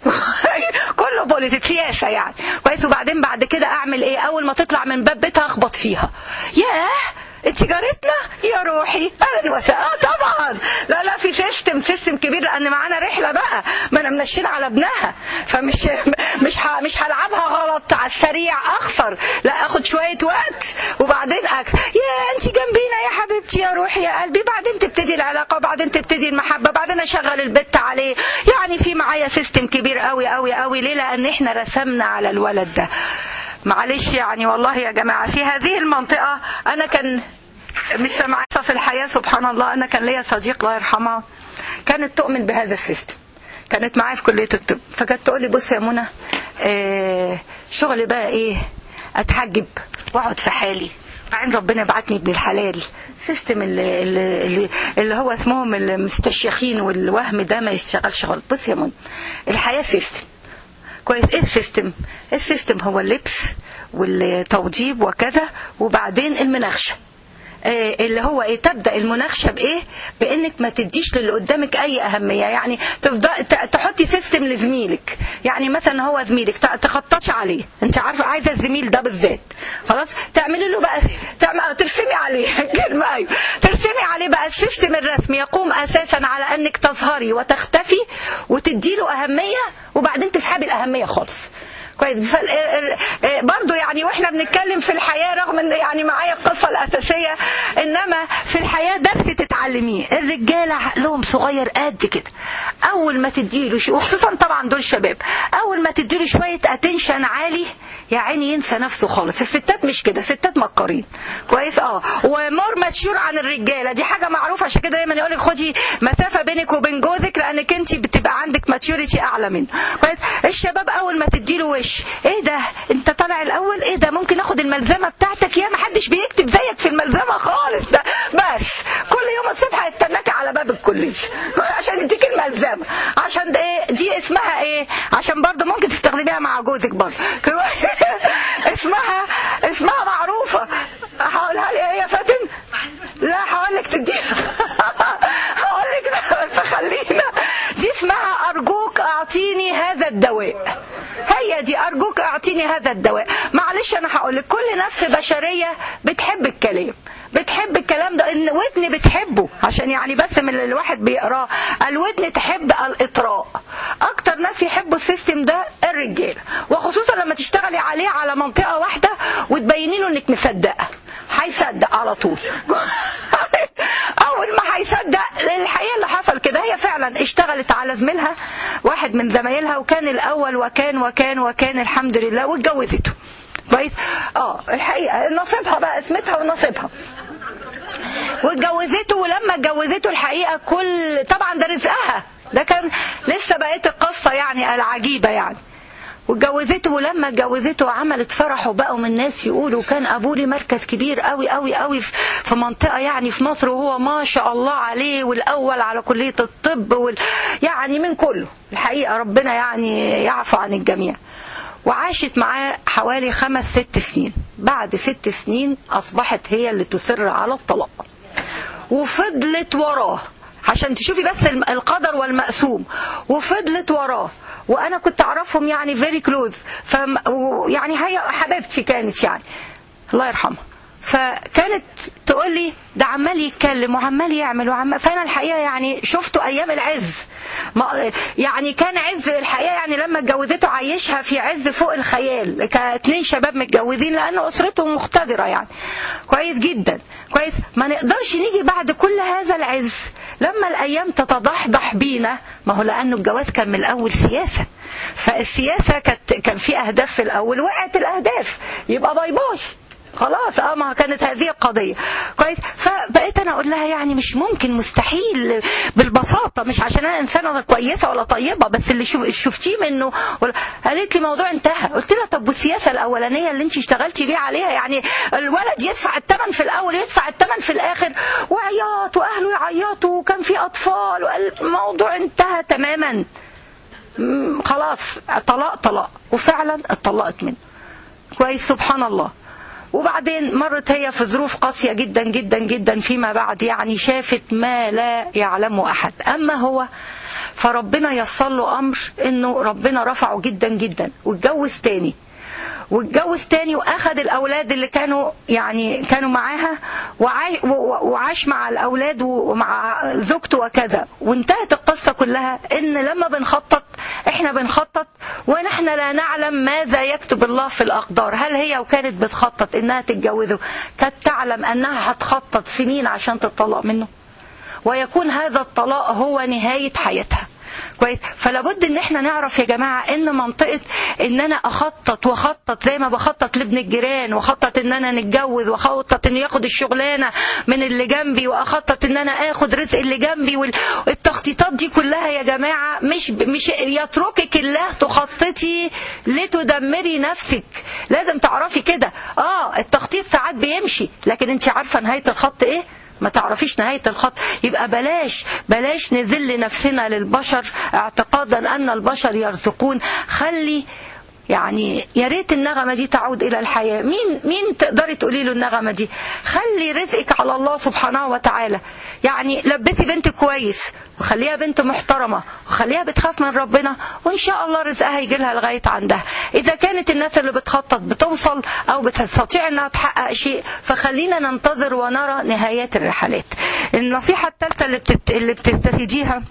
كله بوليتكس سياسه يعني كويس وبعدين بعد كده اعمل ايه اول ما تطلع من باب بيتها اخبط فيها ياه انت جارتنا يا روحي اهلا وسهلا اه طبعا لا لا في سيستم سيستم كبير لان معانا رحله بقى ما انا منشين على ابنها فمش مش ه... مش هلعبها غلط على السريع اخسر لا اخد شويه وقت وبعدين اكسر يا انت جنبينا يا حبيبتي يا روحي يا قلبي بعدين تبتدي العلاقه وبعدين تبتدي المحبه بعدين اشغل البت عليه يعني في معايا سيستم كبير قوي قوي قوي ليه لان احنا رسمنا على الولد ده معلش يعني والله يا جماعة في هذه المنطقة أنا كان مش سامعة في الحياة سبحان الله أنا كان ليا صديق الله يرحمها كانت تؤمن بهذا السيستم كانت معايا في كلية الطب فكانت تقول لي بص يا منى آه شغلي بقى إيه أتحجب وأقعد في حالي بعدين ربنا بعتني ابن الحلال سيستم اللي, اللي, اللي هو اسمهم المستشيخين والوهم ده ما يشتغلش غلط بص يا منى الحياة سيستم كويس ايه السيستم السيستم هو اللبس والتوضيب وكذا وبعدين المناقشه اللي هو ايه تبدا المناقشه بايه بانك ما تديش للي قدامك اي اهميه يعني تفضل تحطي سيستم لزميلك يعني مثلا هو زميلك تخططش عليه انت عارفه عايزه الزميل ده بالذات خلاص تعملي له بقى تعمل... ترسمي عليه كلمه ايوه ترسمي عليه بقى السيستم الرسمي يقوم اساسا على انك تظهري وتختفي وتدي له اهميه وبعدين تسحبي الاهميه خالص كويس برضو يعني واحنا بنتكلم في الحياه رغم ان يعني معايا القصه الاساسيه انما في الحياه درس تتعلميه الرجاله عقلهم صغير قد كده اول ما تديله شيء وخصوصا طبعا دول شباب اول ما تديله شويه اتنشن عالي يا عيني ينسى نفسه خالص الستات مش كده الستات مكارين كويس اه ومور ماتشور عن الرجاله دي حاجه معروفه عشان كده دايما يقول لك خدي مسافه بينك وبين جوزك لانك انت بتبقى عندك ماتشوريتي اعلى منه كويس الشباب اول ما تديله وش ايه ده انت طالع الاول ايه ده ممكن اخد الملزمه بتاعتك يا ما حدش بيكتب زيك في الملزمه خالص ده بس كل يوم الصبح هيستناك على باب الكليه عشان يديك الملزمه عشان ده ايه دي اسمها ايه عشان برضه ممكن تستخدميها مع جوزك برضه اسمها اسمها معروفه هقولها لي ايه يا فاتن لا هقول لك تديها هقول لك بس خلينا دي اسمها ارجوك اعطيني هذا الدواء هي دي ارجوك اعطيني هذا الدواء معلش انا هقول لك كل نفس بشريه بتحب الكلام بتحب الكلام ده ان ودن بتحبه عشان يعني بس من اللي الواحد بيقراه الودن تحب الاطراء اكتر ناس يحبوا السيستم ده الرجاله وخصوصا لما تشتغلي عليه على منطقه واحده وتبيني له انك مصدقه هيصدق على طول اول ما هيصدق الحقيقه اللي حصل كده هي فعلا اشتغلت على زميلها واحد من زمايلها وكان الاول وكان وكان وكان الحمد لله واتجوزته كويس اه الحقيقه نصيبها بقى اسمتها ونصيبها واتجوزته ولما اتجوزته الحقيقه كل طبعا ده رزقها ده كان لسه بقيت القصه يعني العجيبه يعني واتجوزته ولما اتجوزته عملت فرح وبقوا من الناس يقولوا كان ابوه ليه مركز كبير قوي قوي قوي في منطقه يعني في مصر وهو ما شاء الله عليه والاول على كليه الطب وال يعني من كله الحقيقه ربنا يعني يعفو عن الجميع وعاشت معاه حوالي خمس ست سنين بعد ست سنين أصبحت هي اللي تصر على الطلاق وفضلت وراه عشان تشوفي بس القدر والمقسوم وفضلت وراه وانا كنت اعرفهم يعني فيري كلوز ف يعني هي حبيبتي كانت يعني الله يرحمها فكانت تقول لي ده عمال يتكلم وعمال يعمل وعمال فانا الحقيقه يعني شفته ايام العز ما- يعني كان عز الحقيقه يعني لما اتجوزته عايشها في عز فوق الخيال كاتنين شباب متجوزين لان اسرتهم مقتدره يعني كويس جدا كويس ما نقدرش نيجي بعد كل هذا العز لما الايام تتضحضح بينا ما هو لانه الجواز كان من الاول سياسه فالسياسه كانت كان في اهداف في الاول وقعت الاهداف يبقى باي باي خلاص اه ما كانت هذه القضيه كويس فبقيت انا اقول لها يعني مش ممكن مستحيل بالبساطه مش عشان انا انسانه كويسه ولا طيبه بس اللي شوف شفتيه منه ولا- قالت لي موضوع انتهى قلت لها طب والسياسه الاولانيه اللي انت اشتغلتي بيه عليها يعني الولد يدفع الثمن في الاول يدفع الثمن في الاخر وعياط واهله يعيطوا وكان في اطفال الموضوع انتهى تماما م- خلاص طلاق طلاق وفعلا اتطلقت منه كويس سبحان الله وبعدين مرت هي في ظروف قاسية جدا جدا جدا فيما بعد يعني شافت ما لا يعلمه أحد أما هو فربنا يسر له أمر إنه ربنا رفعه جدا جدا واتجوز تاني واتجوز تاني واخد الاولاد اللي كانوا يعني كانوا معاها وعاي و- وعاش مع الاولاد ومع زوجته وكذا وانتهت القصه كلها ان لما بنخطط احنا بنخطط ونحن لا نعلم ماذا يكتب الله في الاقدار هل هي وكانت بتخطط انها تتجوزه كانت تعلم انها هتخطط سنين عشان تطلق منه ويكون هذا الطلاق هو نهايه حياتها كويس فلا بد ان احنا نعرف يا جماعه ان منطقه ان انا اخطط واخطط زي ما بخطط لابن الجيران واخطط ان انا نتجوز واخطط انه ياخد الشغلانه من اللي جنبي واخطط ان انا اخد رزق اللي جنبي والتخطيطات دي كلها يا جماعه مش مش يتركك الله تخططي لتدمري نفسك لازم تعرفي كده اه التخطيط ساعات بيمشي لكن انت عارفه نهايه الخط ايه ما تعرفيش نهاية الخط يبقى بلاش بلاش نذل نفسنا للبشر اعتقادا أن البشر يرزقون خلي يعني يا ريت النغمة دي تعود إلى الحياة مين مين تقدري تقولي له النغمة دي خلي رزقك على الله سبحانه وتعالى يعني لبسي بنت كويس وخليها بنت محترمة وخليها بتخاف من ربنا وإن شاء الله رزقها يجي لها لغاية عندها إذا كانت الناس اللي بتخطط بتوصل أو بتستطيع إنها تحقق شيء فخلينا ننتظر ونرى نهايات الرحلات النصيحة الثالثة اللي, بتت... اللي بتستفيديها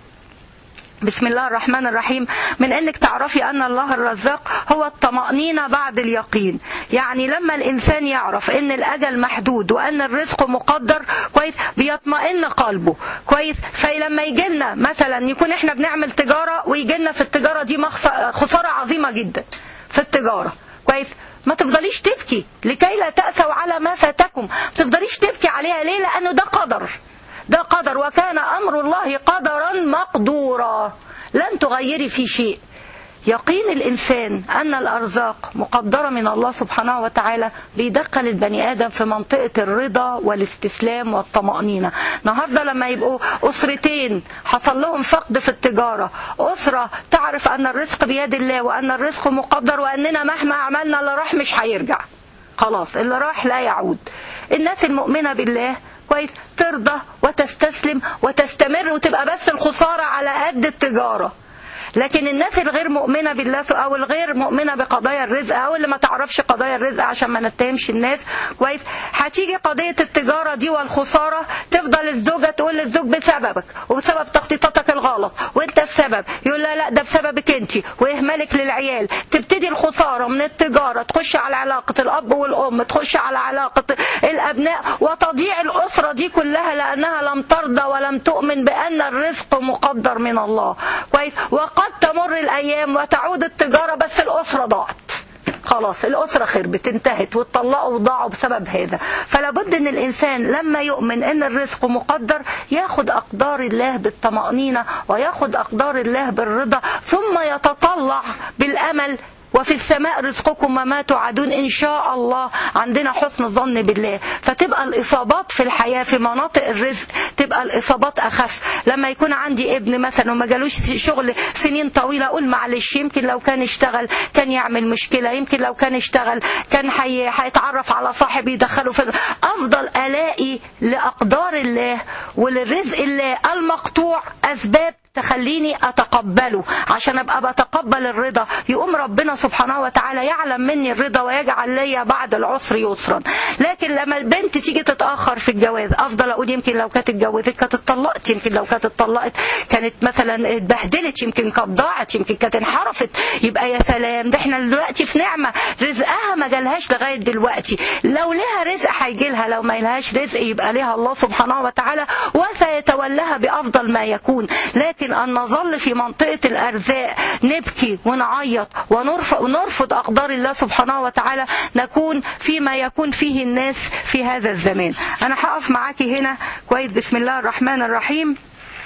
بسم الله الرحمن الرحيم من انك تعرفي ان الله الرزاق هو الطمأنينة بعد اليقين يعني لما الانسان يعرف ان الاجل محدود وان الرزق مقدر كويس بيطمئن قلبه كويس فلما يجي لنا مثلا يكون احنا بنعمل تجارة ويجي لنا في التجارة دي خسارة عظيمة جدا في التجارة كويس ما تفضليش تبكي لكي لا تأسوا على ما فاتكم ما تفضليش تبكي عليها ليه لانه ده قدر ده قدر وكان أمر الله قدرا مقدورا لن تغيري في شيء يقين الإنسان أن الأرزاق مقدرة من الله سبحانه وتعالى بيدخل البني آدم في منطقة الرضا والاستسلام والطمأنينة النهاردة لما يبقوا أسرتين حصل لهم فقد في التجارة أسرة تعرف أن الرزق بيد الله وأن الرزق مقدر وأننا مهما عملنا اللي راح مش هيرجع خلاص اللي راح لا يعود الناس المؤمنة بالله كويس ترضى وتستسلم وتستمر وتبقى بس الخسارة على قد التجارة لكن الناس الغير مؤمنة بالله أو الغير مؤمنة بقضايا الرزق أو اللي ما تعرفش قضايا الرزق عشان ما نتهمش الناس كويس هتيجي قضية التجارة دي والخسارة تفضل الزوجة تقول للزوج بسببك وبسبب تخطيطاتك الغلط وانت السبب يقول لا لا ده بسببك انت واهمالك للعيال تبتدي الخسارة من التجارة تخش على علاقة الأب والأم تخش على علاقة الأبناء وتضيع الأسرة دي كلها لأنها لم ترضى ولم تؤمن بأن الرزق مقدر من الله كويس وقد قد تمر الأيام وتعود التجارة بس الأسرة ضاعت خلاص الأسرة خربت انتهت واتطلقوا وضاعوا بسبب هذا فلا بد ان الإنسان لما يؤمن ان الرزق مقدر ياخد أقدار الله بالطمأنينة وياخد أقدار الله بالرضا ثم يتطلع بالأمل وفي السماء رزقكم وما توعدون إن شاء الله عندنا حسن الظن بالله فتبقى الإصابات في الحياة في مناطق الرزق تبقى الإصابات أخف لما يكون عندي ابن مثلا وما جالوش شغل سنين طويلة أقول معلش يمكن لو كان اشتغل كان يعمل مشكلة يمكن لو كان اشتغل كان هيتعرف على صاحب يدخله في أفضل ألاقي لأقدار الله ولرزق الله المقطوع أسباب تخليني اتقبله عشان ابقى بتقبل الرضا يقوم ربنا سبحانه وتعالى يعلم مني الرضا ويجعل لي بعد العسر يسرا لكن لما البنت تيجي تتاخر في الجواز افضل اقول يمكن لو كانت اتجوزت كانت اتطلقت يمكن لو كانت اتطلقت كانت مثلا اتبهدلت يمكن كانت ضاعت يمكن كانت انحرفت يبقى يا سلام ده احنا دلوقتي في نعمه رزقها ما جالهاش لغايه دلوقتي لو لها رزق هيجي لها لو ما لهاش رزق يبقى لها الله سبحانه وتعالى وسيتولاها بافضل ما يكون لكن ان نظل في منطقه الارزاق نبكي ونعيط ونرفض, ونرفض اقدار الله سبحانه وتعالى نكون فيما يكون فيه الناس في هذا الزمان انا هقف معاكي هنا كويس بسم الله الرحمن الرحيم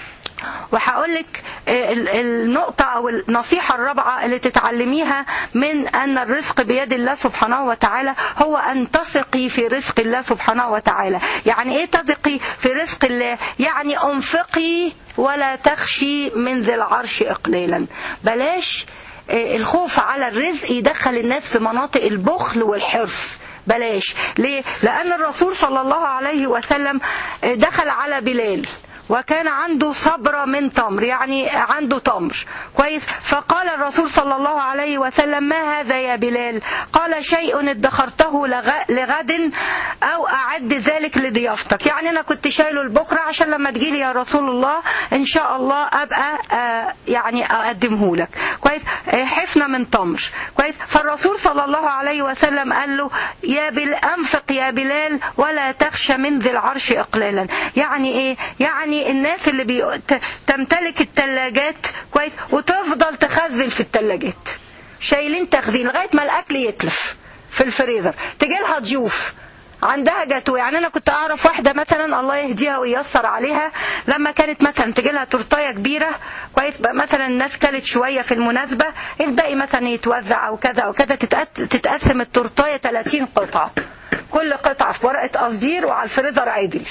وهقول لك النقطة أو النصيحة الرابعة اللي تتعلميها من أن الرزق بيد الله سبحانه وتعالى هو أن تثقي في رزق الله سبحانه وتعالى يعني إيه تثقي في رزق الله يعني أنفقي ولا تخشي من ذي العرش إقلالا بلاش الخوف على الرزق يدخل الناس في مناطق البخل والحرص بلاش ليه لأن الرسول صلى الله عليه وسلم دخل على بلال وكان عنده صبرة من تمر يعني عنده تمر كويس فقال الرسول صلى الله عليه وسلم ما هذا يا بلال قال شيء ادخرته لغد أو أعد ذلك لضيافتك يعني أنا كنت شايله لبكرة عشان لما تجيلي يا رسول الله إن شاء الله أبقى آه يعني أقدمه لك كويس حفنة من تمر كويس فالرسول صلى الله عليه وسلم قال له يا بل أنفق يا بلال ولا تخشى من ذي العرش إقلالا يعني إيه يعني الناس اللي بي... تمتلك الثلاجات كويس وتفضل تخزن في الثلاجات شايلين تخزين لغايه ما الاكل يتلف في الفريزر تجي لها ضيوف عندها جاتو يعني انا كنت اعرف واحده مثلا الله يهديها وييسر عليها لما كانت مثلا تجي لها تورتايه كبيره كويس بقى مثلا الناس كلت شويه في المناسبه الباقي مثلا يتوزع او كذا او كذا تتقسم التورتايه 30 قطعه كل قطعة في ورقة قصدير وعلى الفريزر عدل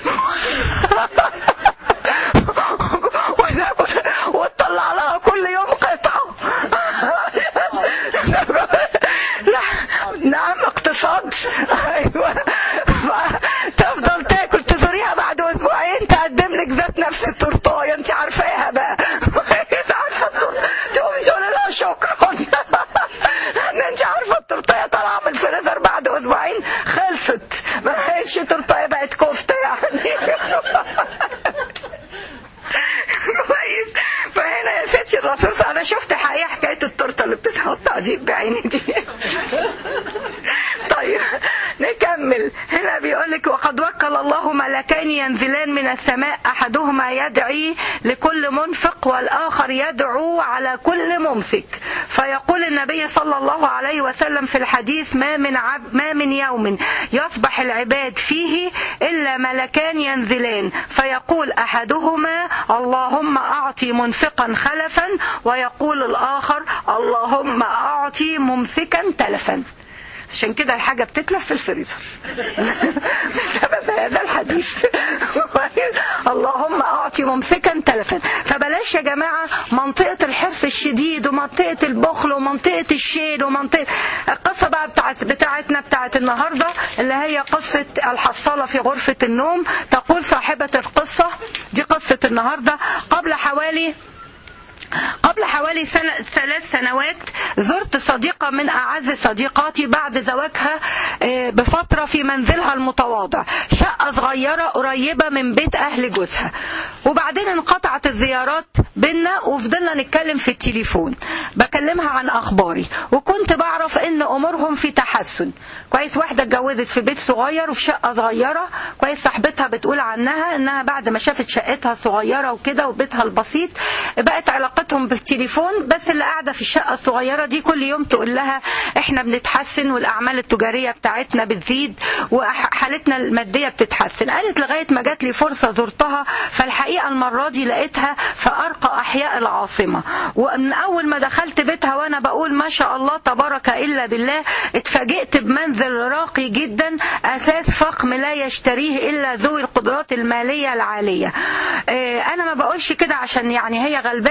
وتطلع لها كل يوم قطعة نعم اقتصاد ايوه تفضل تاكل تزوريها بعد اسبوعين تقدم لك ذات نفس التورتايه انت عارفاها بقى تقومي تقولي لها شكرا ان انت عارفه التورتايه طالعه من الفريزر بعد اسبوعين خلصت ما بقتش تورتايه بقت كفته يعني كويس فهنا يا ستي الرسول انا شفت حقيقه حكايه التورته اللي بتتحط عجيب بعيني دي طيب نكمل هنا بيقول لك وقد وكل الله ملكين ينزلان من السماء احدهما يدعي لكل منفق والاخر يدعو على كل ممسك فيقول النبي صلى الله عليه وسلم في الحديث ما من عب ما من يوم يصبح العباد فيه الا ملكان ينزلان فيقول احدهما اللهم اعطي منفقا خلفا ويقول الاخر اللهم اعطي ممسكا تلفا عشان كده الحاجة بتتلف في الفريزر بسبب هذا الحديث اللهم أعطي ممسكا تلفا فبلاش يا جماعة منطقة الحرص الشديد ومنطقة البخل ومنطقة الشيل ومنطقة القصة بقى بتاعت بتاعتنا بتاعت النهاردة اللي هي قصة الحصالة في غرفة النوم تقول صاحبة القصة دي قصة النهاردة قبل حوالي قبل حوالي سنة ثلاث سنوات زرت صديقة من أعز صديقاتي بعد زواجها بفترة في منزلها المتواضع شقة صغيرة قريبة من بيت أهل جوزها وبعدين انقطعت الزيارات بينا وفضلنا نتكلم في التليفون بكلمها عن أخباري وكنت بعرف إن أمورهم في تحسن كويس واحدة اتجوزت في بيت صغير وفي شقة صغيرة كويس صاحبتها بتقول عنها إنها بعد ما شافت شقتها الصغيرة وكده وبيتها البسيط بقت علاقتهم بالتليفون بس اللي قاعدة في الشقة الصغيرة دي كل يوم تقول لها احنا بنتحسن والأعمال التجارية بتاعتنا بتزيد وحالتنا المادية بتتحسن قالت لغاية ما جات لي فرصة زرتها فالحقيقة المرة دي لقيتها في أرقى أحياء العاصمة ومن أول ما دخلت بيتها وأنا بقول ما شاء الله تبارك إلا بالله اتفاجئت بمنزل راقي جدا أساس فخم لا يشتريه إلا ذوي القدرات المالية العالية اه أنا ما بقولش كده عشان يعني هي غلبانة لكن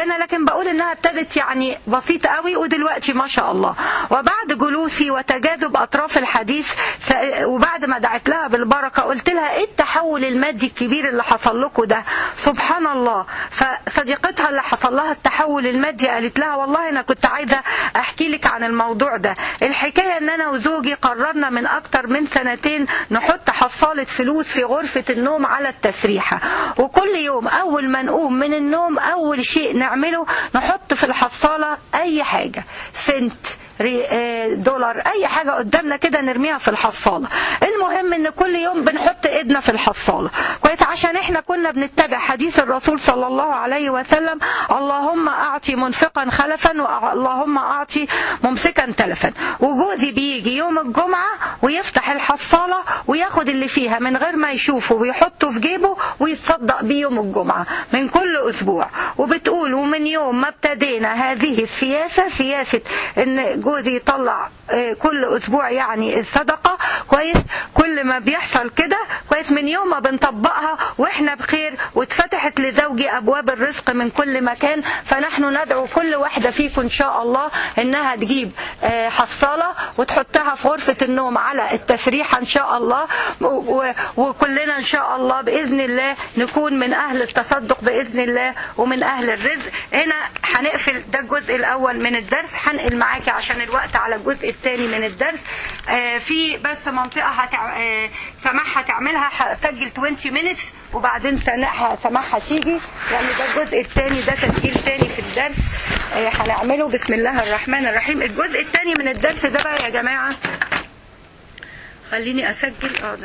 كان بقول انها ابتدت يعني بسيطه قوي ودلوقتي ما شاء الله وبعد جلوسي وتجاذب اطراف الحديث وبعد ما دعت لها بالبركه قلت لها ايه التحول المادي الكبير اللي حصل لكم ده سبحان الله فصديقتها اللي حصل لها التحول المادي قالت لها والله انا كنت عايزه احكي لك عن الموضوع ده الحكايه ان انا وزوجي قررنا من اكتر من سنتين نحط حصاله فلوس في غرفه النوم على التسريحه وكل يوم اول ما نقوم من النوم اول شيء نعمله نحط في الحصاله اي حاجه سنت دولار اي حاجة قدامنا كده نرميها في الحصالة المهم ان كل يوم بنحط ايدنا في الحصالة كويس عشان احنا كنا بنتبع حديث الرسول صلى الله عليه وسلم اللهم اعطي منفقا خلفا واللهم اعطي ممسكا تلفا وجوزي بيجي يوم الجمعة ويفتح الحصالة وياخد اللي فيها من غير ما يشوفه ويحطه في جيبه ويتصدق بيه يوم الجمعة من كل اسبوع وبتقول ومن يوم ما ابتدينا هذه السياسة سياسة ان جوزي يطلع كل اسبوع يعني الصدقه كويس كل ما بيحصل كده كويس من يوم ما بنطبقها واحنا بخير واتفتحت لزوجي ابواب الرزق من كل مكان فنحن ندعو كل واحده فيكم ان شاء الله انها تجيب حصاله وتحطها في غرفه النوم على التسريحه ان شاء الله وكلنا ان شاء الله باذن الله نكون من اهل التصدق باذن الله ومن اهل الرزق هنا هنقفل ده الجزء الاول من الدرس هنقل معاكي عشان الوقت على الجزء الثاني من الدرس آه في بس منطقة هتع... آه سماح هتعملها هتسجل 20 minutes وبعدين سماح هتيجي لأن ده الجزء الثاني ده تسجيل ثاني في الدرس آه هنعمله بسم الله الرحمن الرحيم الجزء الثاني من الدرس ده بقى يا جماعة خليني أسجل اه